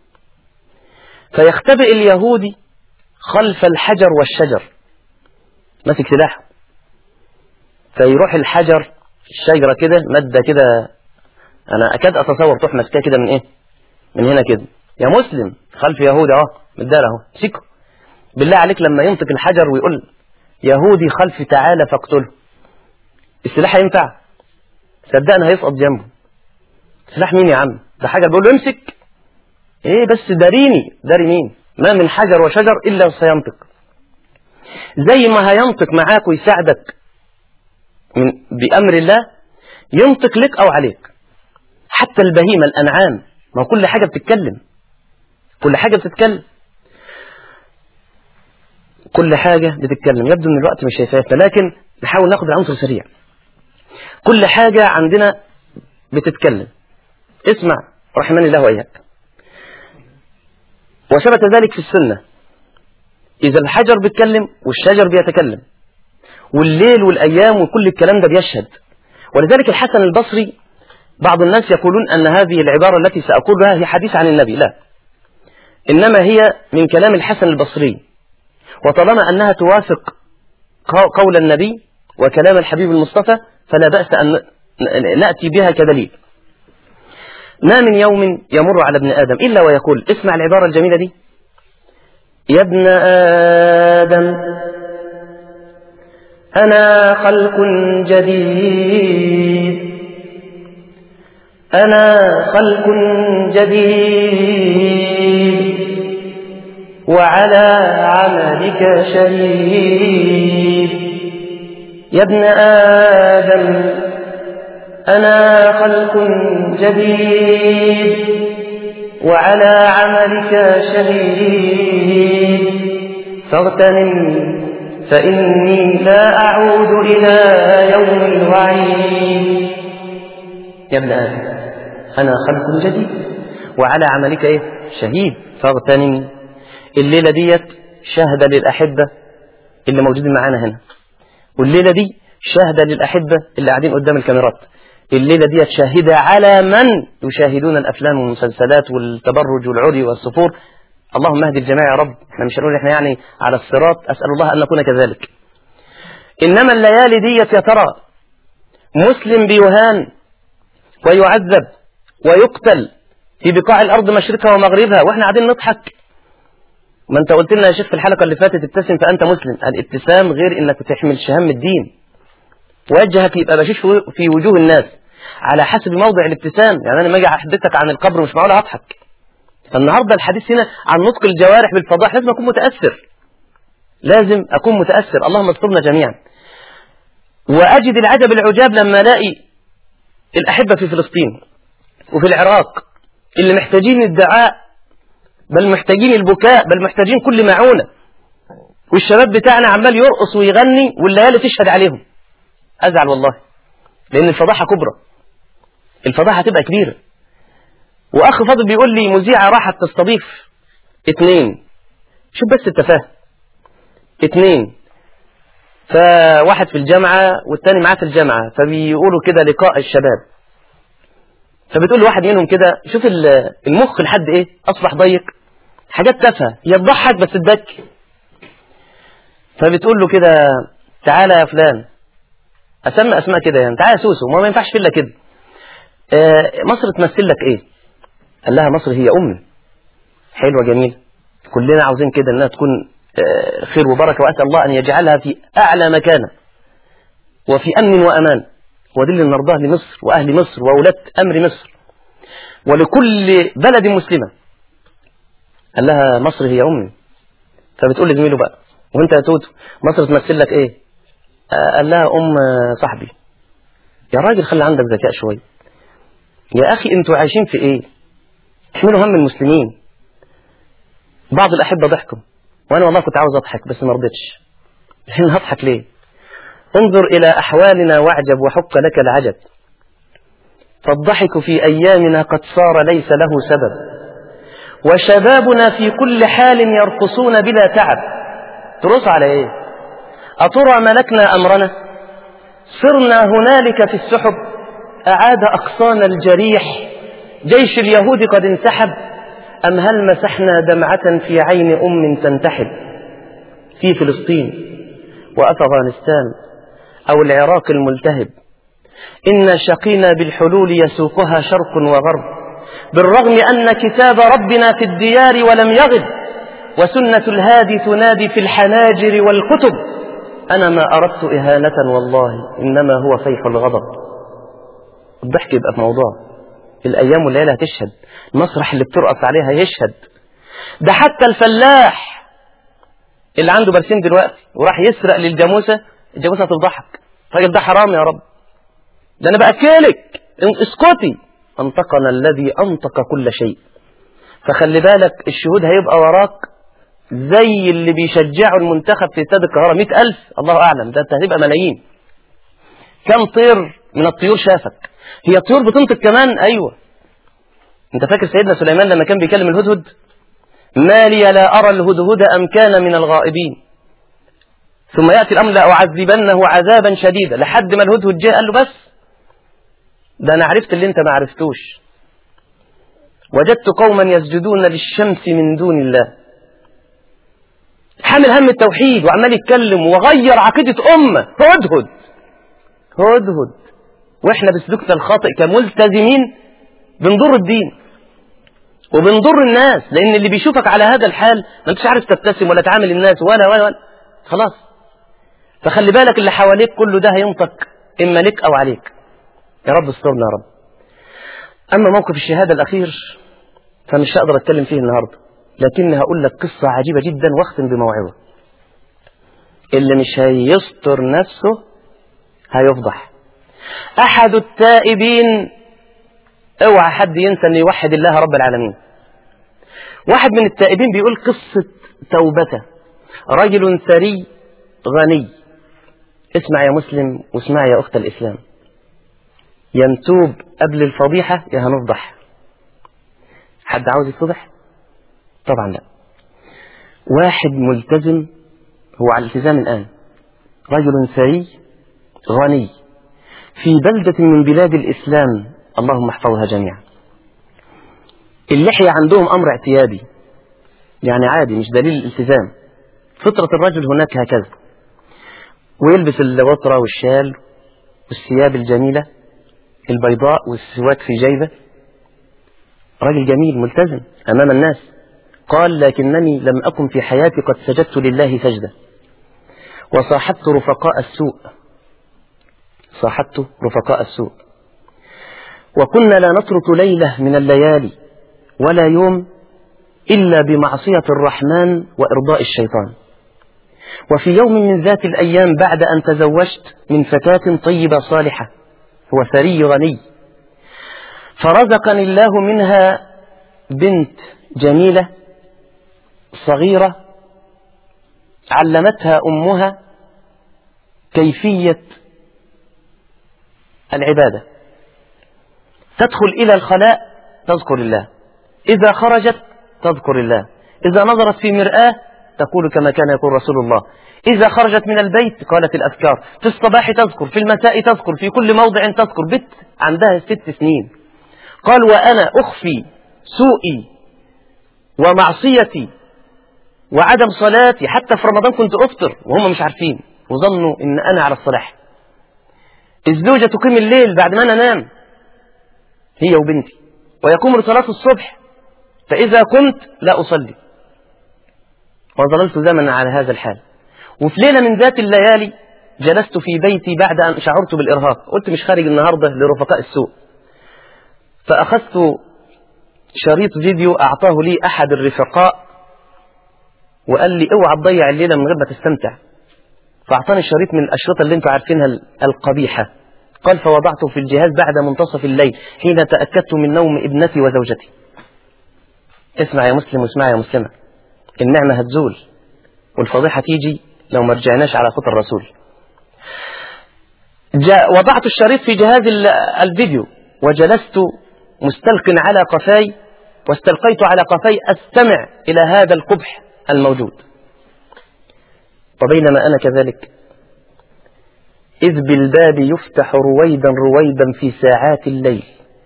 فيختبئ اليهودي خلف الحجر والشجر ماسك سلاحه فيروح الحجر الشجرة كده مادة كده أنا أكاد أتصور تروح ماسكاه كده من إيه؟ من هنا كده يا مسلم خلف يهودي أهو مدار أهو سيكو بالله عليك لما ينطق الحجر ويقول يهودي خلفي تعالى فاقتله السلاح هينفع صدقنا هيسقط جنبه سلاح مين يا عم ده حجر بيقول له امسك ايه بس داريني داري مين ما من حجر وشجر الا وسينطق زي ما هينطق معاك ويساعدك من بأمر الله ينطق لك أو عليك حتى البهيمة الأنعام ما هو كل حاجة بتتكلم كل حاجة بتتكلم كل حاجة بتتكلم يبدو ان الوقت مش هيفاتنا لكن نحاول ناخد العنصر سريع كل حاجة عندنا بتتكلم اسمع رحمني الله وإياك وثبت ذلك في السنة إذا الحجر بيتكلم والشجر بيتكلم والليل والأيام وكل الكلام ده بيشهد ولذلك الحسن البصري بعض الناس يقولون أن هذه العبارة التي سأقولها هي حديث عن النبي لا إنما هي من كلام الحسن البصري وطالما أنها توافق قول النبي وكلام الحبيب المصطفى فلا بأس أن نأتي بها كدليل ما من يوم يمر على ابن آدم إلا ويقول اسمع العبارة الجميلة دي يا ابن آدم أنا خلق جديد أنا خلق جديد وعلى عملك شهيد يا ابن آدم أنا خلق جديد وعلى عملك شهيد فاغتنم فإني لا أعود إلى يوم الوعيد يا ابن آدم أنا خلق جديد وعلى عملك إيه؟ شهيد فاغتنم الليلة ديت شهد للأحبة اللي موجودين معانا هنا والليلة دي شهد للأحبة اللي قاعدين قدام الكاميرات الليلة ديت شاهدة على من يشاهدون الأفلام والمسلسلات والتبرج والعري والصفور اللهم اهدي الجميع يا رب احنا مش هنقول احنا يعني على الصراط أسأل الله أن نكون كذلك إنما الليالي ديت يا ترى مسلم بيهان ويعذب ويقتل في بقاع الأرض مشرقها ومغربها وإحنا قاعدين نضحك ما أنت قلت لنا يا شيخ في الحلقة اللي فاتت ابتسم فأنت مسلم الابتسام غير إنك تحمل شهم الدين وجهك يبقى بشيش في وجوه الناس على حسب موضع الابتسام يعني أنا لما أجي أحدثك عن القبر مش معقول أضحك فالنهاردة الحديث هنا عن نطق الجوارح بالفضائح لازم أكون متأثر لازم أكون متأثر اللهم استرنا جميعا وأجد العجب العجاب لما ألاقي الأحبة في فلسطين وفي العراق اللي محتاجين الدعاء بل محتاجين البكاء بل محتاجين كل معونة والشباب بتاعنا عمال يرقص ويغني والليالي تشهد عليهم أزعل والله لأن الفضاحة كبرى الفضاحة هتبقى كبيرة وأخ فاضل بيقول لي مذيعة راحت تستضيف اتنين شوف بس التفاهة اتنين فواحد في الجامعة والتاني معاه في الجامعة فبيقولوا كده لقاء الشباب فبتقول لواحد منهم كده شوف المخ لحد ايه اصبح ضيق حاجات تافهه هي تضحك بس تبكي فبتقول له كده تعالى يا فلان اسمى اسماء كده يعني تعالى يا سوسو ما, ما ينفعش الا كده آه مصر تمثل لك ايه قال لها مصر هي امي حلوه جميل كلنا عاوزين كده انها تكون آه خير وبركه واسال الله ان يجعلها في اعلى مكانه وفي امن وامان ودل نرضاه لمصر وأهل مصر وولاة أمر مصر ولكل بلد مسلمة قال لها مصر هي أمي فبتقول لزميله بقى وانت يا توتو مصر تمثل لك ايه قال لها أم صاحبي يا راجل خلي عندك ذكاء شوية يا أخي انتوا عايشين في ايه احملوا هم المسلمين بعض الأحبة ضحكوا وأنا والله كنت عاوز أضحك بس ما رضيتش الحين هضحك ليه انظر إلى أحوالنا واعجب وحق لك العجب فالضحك في أيامنا قد صار ليس له سبب وشبابنا في كل حال يرقصون بلا تعب ترص على إيه أترى ملكنا أمرنا صرنا هنالك في السحب أعاد أقصانا الجريح جيش اليهود قد انسحب أم هل مسحنا دمعة في عين أم تنتحب في فلسطين وأفغانستان أو العراق الملتهب إن شقينا بالحلول يسوقها شرق وغرب بالرغم أن كتاب ربنا في الديار ولم يغب وسنة الهادي تنادي في الحناجر والكتب أنا ما أردت إهانة والله إنما هو فيح الغضب الضحك يبقى في موضوع الأيام والليلة هتشهد المسرح اللي بترقص عليها يشهد ده حتى الفلاح اللي عنده برسيم دلوقتي وراح يسرق للجاموسة الجاموسة هتفضحك الراجل ده حرام يا رب ده أنا بأكلك اسكتي أنطقنا الذي أنطق كل شيء فخلي بالك الشهود هيبقى وراك زي اللي بيشجعوا المنتخب في استاد القاهرة مئة ألف الله أعلم ده هتبقى ملايين كم طير من الطيور شافك هي الطيور بتنطق كمان أيوة أنت فاكر سيدنا سليمان لما كان بيكلم الهدهد ما لي لا أرى الهدهد أم كان من الغائبين ثم يأتي الأمر لأعذبنه عذابا شديدا لحد ما الهدهد جاء قال له بس ده أنا عرفت اللي أنت ما عرفتوش وجدت قوما يسجدون للشمس من دون الله حامل هم التوحيد وعمال يتكلم وغير عقيدة أمة هدهد هدهد وإحنا بسلوكنا الخاطئ كملتزمين بنضر الدين وبنضر الناس لأن اللي بيشوفك على هذا الحال ما انتش عارف تبتسم ولا تعامل الناس ولا ولا ولا خلاص فخلي بالك اللي حواليك كله ده هينطق إما لك أو عليك يا رب استرنا يا رب أما موقف الشهادة الأخير فمش هقدر أتكلم فيه النهاردة لكني هقول لك قصة عجيبة جدا واختم بموعظة اللي مش هيستر نفسه هيفضح أحد التائبين اوعى حد ينسى أن يوحد الله رب العالمين واحد من التائبين بيقول قصة توبته رجل ثري غني اسمع يا مسلم واسمع يا أخت الإسلام ينتوب قبل الفضيحة يا هنفضح حد عاوز يتفضح طبعا لا واحد ملتزم هو على الالتزام الآن رجل ثري غني في بلدة من بلاد الإسلام اللهم احفظها جميعا اللحية عندهم أمر اعتيادي يعني عادي مش دليل الالتزام فطرة الرجل هناك هكذا ويلبس الوطرة والشال والثياب الجميلة البيضاء والسواك في جيبه راجل جميل ملتزم أمام الناس قال لكنني لم أكن في حياتي قد سجدت لله سجدة وصاحبت رفقاء السوء صاحبت رفقاء السوء وكنا لا نترك ليلة من الليالي ولا يوم إلا بمعصية الرحمن وإرضاء الشيطان وفي يوم من ذات الأيام بعد أن تزوجت من فتاة طيبة صالحة هو ثري غني فرزقني الله منها بنت جميلة صغيرة علمتها أمها كيفية العبادة تدخل إلى الخلاء تذكر الله إذا خرجت تذكر الله إذا نظرت في مرآة تقول كما كان يقول رسول الله إذا خرجت من البيت قالت الأذكار في الصباح تذكر في المساء تذكر في كل موضع تذكر بنت عندها ست سنين قال وأنا أخفي سوءي ومعصيتي وعدم صلاتي حتى في رمضان كنت أفطر وهم مش عارفين وظنوا إن أنا على الصلاح الزوجة تقيم الليل بعد ما أنا أنام هي وبنتي ويقوم لصلاة الصبح فإذا كنت لا أصلي وظللت زمنا على هذا الحال وفي ليلة من ذات الليالي جلست في بيتي بعد أن شعرت بالإرهاق قلت مش خارج النهاردة لرفقاء السوء فأخذت شريط فيديو أعطاه لي أحد الرفقاء وقال لي اوعى تضيع الليلة من غير ما تستمتع فأعطاني شريط من الأشرطة اللي انتم عارفينها القبيحة قال فوضعته في الجهاز بعد منتصف الليل حين تأكدت من نوم ابنتي وزوجتي اسمع يا مسلم واسمع يا مسلمة النعمة هتزول والفضيحة تيجي لو ما رجعناش على خطى الرسول جاء وضعت الشريط في جهاز الفيديو وجلست مستلق على قفاي واستلقيت على قفاي أستمع إلى هذا القبح الموجود وبينما أنا كذلك إذ بالباب يفتح رويدا رويدا في ساعات الليل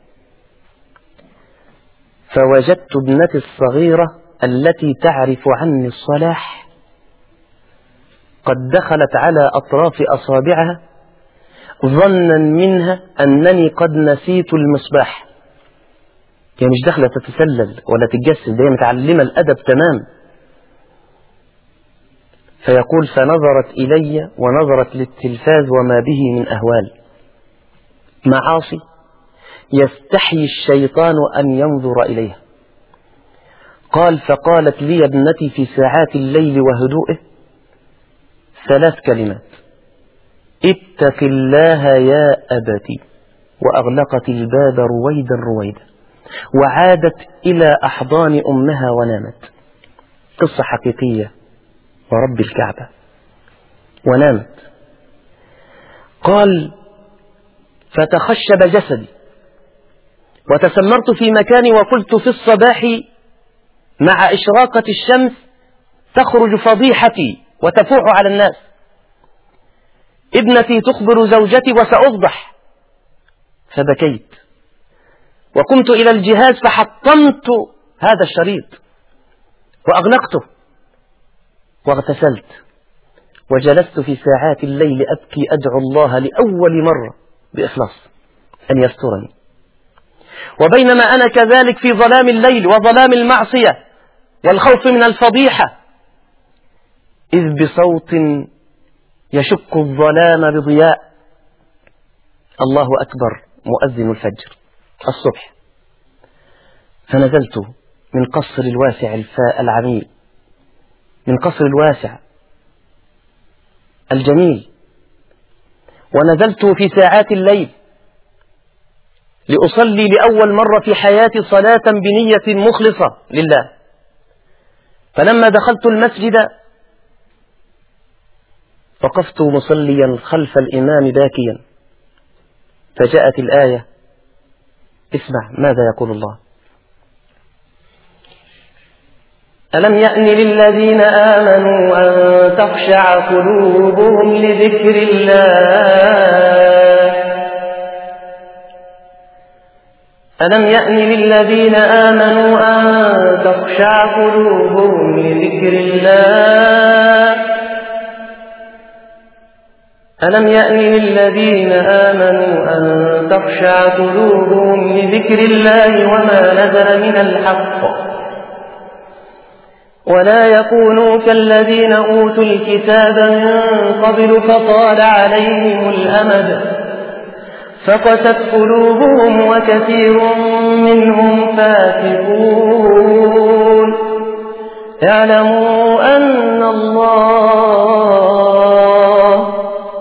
فوجدت ابنتي الصغيرة التي تعرف عني الصلاح قد دخلت على أطراف أصابعها ظنا منها أنني قد نسيت المصباح هي مش داخلة تتسلل ولا تتجسد هي متعلمة الأدب تمام فيقول فنظرت إلي ونظرت للتلفاز وما به من أهوال معاصي يستحيي الشيطان أن ينظر إليها قال فقالت لي ابنتي في ساعات الليل وهدوئه ثلاث كلمات اتق الله يا أبتي وأغلقت الباب رويدا رويدا وعادت إلى أحضان أمها ونامت قصة حقيقية ورب الكعبة ونامت قال فتخشب جسدي وتسمرت في مكاني وقلت في الصباح مع إشراقة الشمس تخرج فضيحتي وتفوح على الناس ابنتي تخبر زوجتي وسأفضح فبكيت وقمت إلى الجهاز فحطمت هذا الشريط وأغلقته واغتسلت وجلست في ساعات الليل أبكي أدعو الله لأول مرة بإخلاص أن يسترني وبينما أنا كذلك في ظلام الليل وظلام المعصية والخوف من الفضيحة إذ بصوت يشك الظلام بضياء الله أكبر مؤذن الفجر الصبح فنزلت من قصر الواسع الفاء العميل من قصر الواسع الجميل ونزلت في ساعات الليل لأصلي لأول مرة في حياتي صلاة بنية مخلصة لله فلما دخلت المسجد وقفت مصليا خلف الإمام باكيا فجاءت الآية اسمع ماذا يقول الله ألم يأن للذين آمنوا أن تخشع قلوبهم لذكر الله ألم يأن للذين آمنوا أن تخشع قلوبهم لذكر الله ألم يأن للذين آمنوا أن تخشع قلوبهم لذكر الله وما نزل من الحق ولا يكونوا كالذين أوتوا الكتاب من قبل فطال عليهم الأمد فقست قلوبهم وكثير منهم فاسقون اعلموا أن الله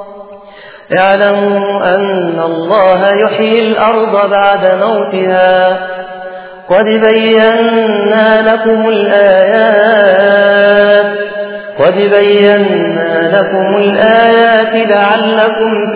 اعلموا أن الله يحيي الأرض بعد موتها قد بينا لكم الآيات قد بينا لكم الآيات لعلكم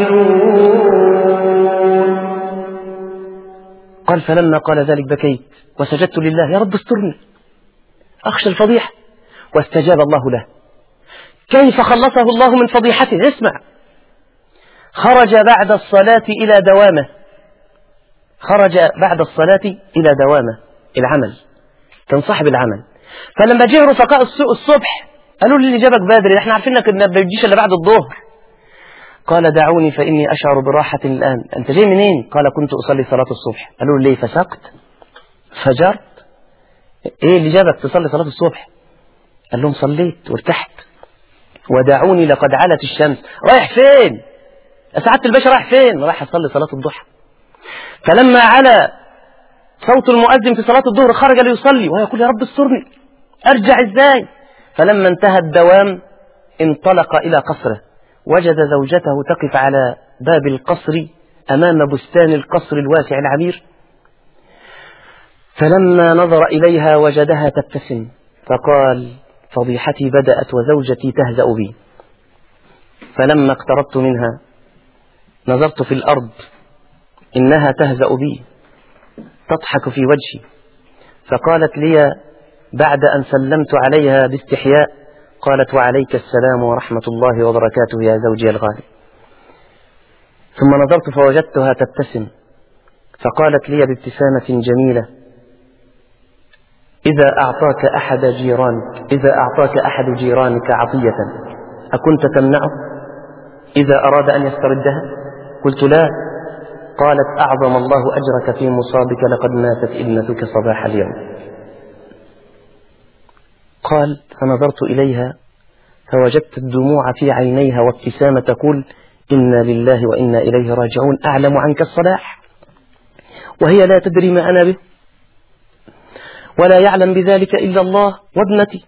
تعقلون قال فلما قال ذلك بكيت وسجدت لله يا رب استرني أخشى الفضيحة واستجاب الله له كيف خلصه الله من فضيحته اسمع خرج بعد الصلاة إلى دوامه خرج بعد الصلاة إلى دوامه العمل كان صاحب العمل فلما جه رفقاء السوق الصبح قالوا لي اللي جابك بدري احنا عارفينك انك ما بتجيش الا بعد الظهر قال دعوني فاني اشعر براحه الان انت جاي منين قال كنت اصلي صلاه الصبح قالوا لي ليه فسقت فجرت ايه اللي جابك تصلي صلاه الصبح قال لهم صليت وارتحت ودعوني لقد علت الشمس رايح فين سعاده الباشا رايح فين رايح اصلي صلاه الضحى فلما على صوت المؤذن في صلاه الظهر خرج ليصلي ويقول يا رب استرني ارجع ازاي فلما انتهى الدوام انطلق إلى قصره وجد زوجته تقف على باب القصر أمام بستان القصر الواسع العمير فلما نظر إليها وجدها تبتسم فقال فضيحتي بدأت وزوجتي تهزأ بي فلما اقتربت منها نظرت في الأرض إنها تهزأ بي تضحك في وجهي فقالت لي بعد أن سلمت عليها باستحياء قالت وعليك السلام ورحمة الله وبركاته يا زوجي الغالي ثم نظرت فوجدتها تبتسم فقالت لي بابتسامة جميلة إذا أعطاك أحد جيرانك إذا أعطاك أحد جيرانك عطية أكنت تمنعه إذا أراد أن يستردها قلت لا قالت أعظم الله أجرك في مصابك لقد ماتت ابنتك صباح اليوم قال فنظرت إليها فوجدت الدموع في عينيها وابتسامة تقول إنا لله وإنا إليه راجعون أعلم عنك الصلاح وهي لا تدري ما أنا به ولا يعلم بذلك إلا الله وابنتي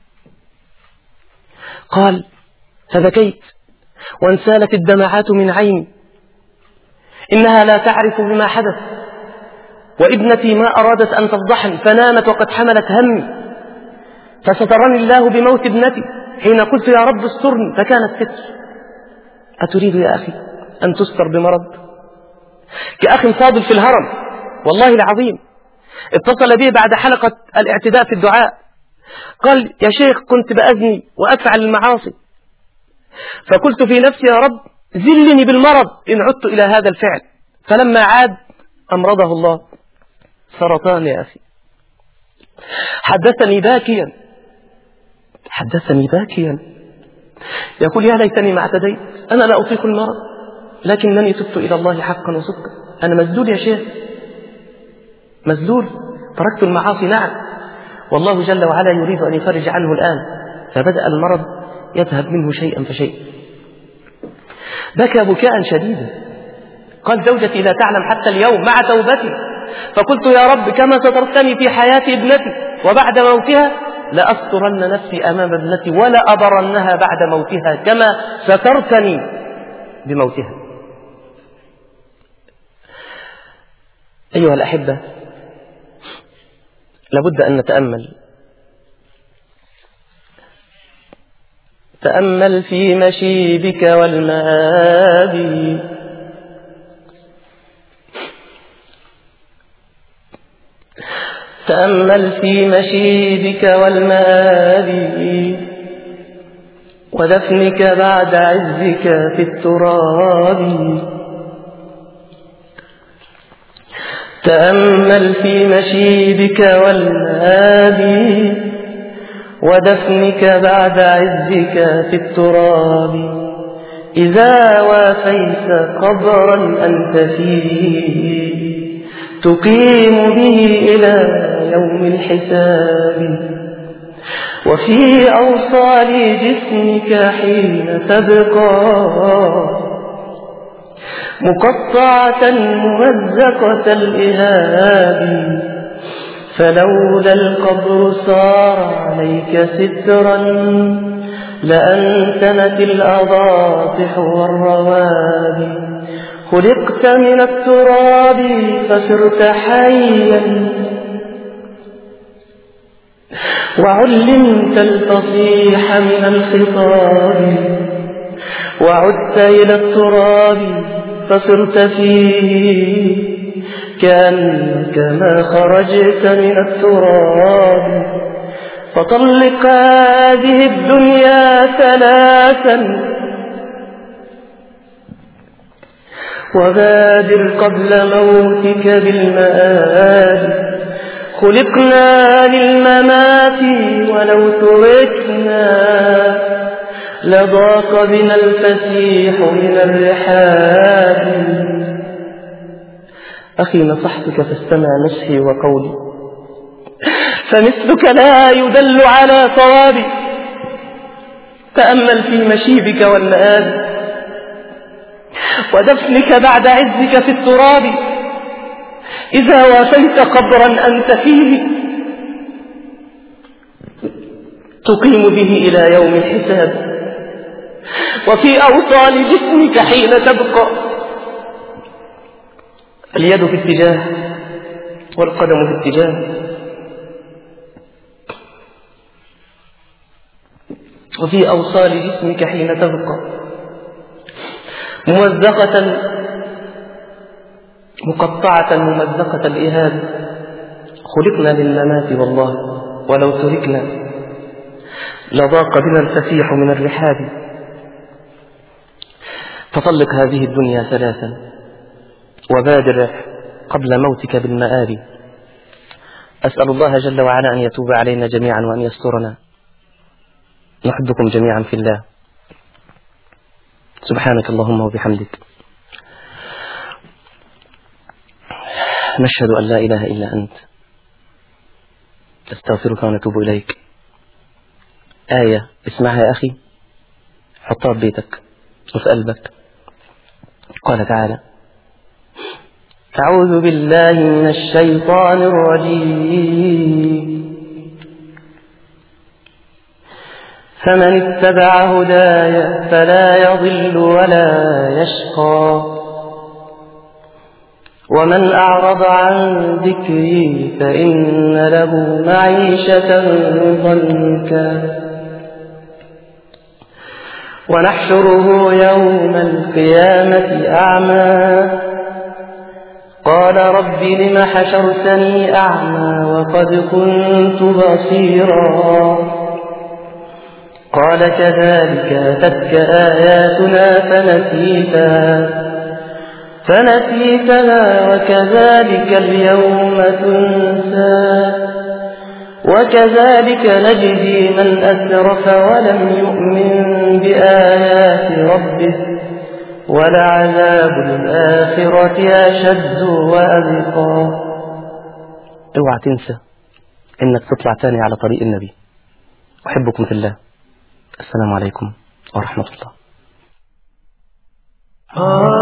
قال فبكيت وانسالت الدمعات من عيني إنها لا تعرف بما حدث وابنتي ما أرادت أن تفضحني فنامت وقد حملت همي فسترني الله بموت ابنتي حين قلت يا رب استرني فكانت ستر أتريد يا أخي أن تستر بمرض كأخ فاضل في الهرم والله العظيم اتصل بي بعد حلقة الاعتداء في الدعاء قال يا شيخ كنت بأزني وأفعل المعاصي فقلت في نفسي يا رب زلني بالمرض إن عدت إلى هذا الفعل فلما عاد أمرضه الله سرطان يا أخي حدثني باكيا حدثني باكيا يقول يا ليتني ما اعتديت أنا لا أطيق المرض لكنني تبت إلى الله حقا وصدقا أنا مسدود يا شيخ مسدود تركت المعاصي نعم والله جل وعلا يريد أن يفرج عنه الآن فبدأ المرض يذهب منه شيئا فشيئا بكى بكاء شديدا قال زوجتي لا تعلم حتى اليوم مع توبتي فقلت يا رب كما سترتني في حياة ابنتي وبعد موتها لأسترن نفسي أمام ابنتي ولا أبرنها بعد موتها كما سترتني بموتها أيها الأحبة لابد أن نتأمل تأمل في مشيبك والمآبي تأمل في مشيبك والمآبي ودفنك بعد عزك في التراب تأمل في مشيبك والمآبي ودفنك بعد عزك في التراب إذا وافيت قبرا أنت فيه تقيم به إلى يوم الحساب وفي أوصال جسمك حين تبقى مقطعة ممزقة الإهاب فلولا القبر صار عليك سترا لأنتنت الأضاطح والرواب خلقت من التراب فصرت حيا وعلمت الفصيح من الخطاب وعدت إلى التراب فصرت فيه كأنك ما خرجت من التراب فطلق هذه الدنيا ثلاثا وبادر قبل موتك بالمآل خلقنا للممات ولو تركنا لضاق بنا الفسيح من الرحاب أخي نصحتك فاستمع نصحي وقولي فمثلك لا يدل على صواب تأمل في مشيبك والمآل ودفنك بعد عزك في التراب إذا وافيت قبرا أنت فيه تقيم به إلى يوم الحساب وفي أوصال جسمك حين تبقى اليد في اتجاه والقدم في اتجاه وفي أوصال جسمك حين تبقى ممزقة مقطعة ممزقة الإهاب خلقنا للممات والله ولو تركنا لضاق بنا الفسيح من الرحاب فطلق هذه الدنيا ثلاثا وبادر قبل موتك بالمآب أسأل الله جل وعلا أن يتوب علينا جميعا وأن يسترنا نحبكم جميعا في الله سبحانك اللهم وبحمدك نشهد أن لا إله إلا أنت نستغفرك ونتوب إليك آية اسمعها يا أخي حطها في بيتك وفي قلبك قال تعالى أعوذ بالله من الشيطان الرجيم فمن اتبع هداي فلا يضل ولا يشقى ومن أعرض عن ذكري فإن له معيشة ضنكا ونحشره يوم القيامة أعمى قال رب لم حشرتني أعمى وقد كنت بصيرا قال كذلك أتتك آياتنا فنسيتها فنسيتها وكذلك اليوم تنسى وكذلك نجزي من أسرف ولم يؤمن بآيات ربه ولعذاب الآخرة أشد وأبقى اوعى تنسى انك تطلع تاني على طريق النبي أحبكم في الله السلام عليكم ورحمة الله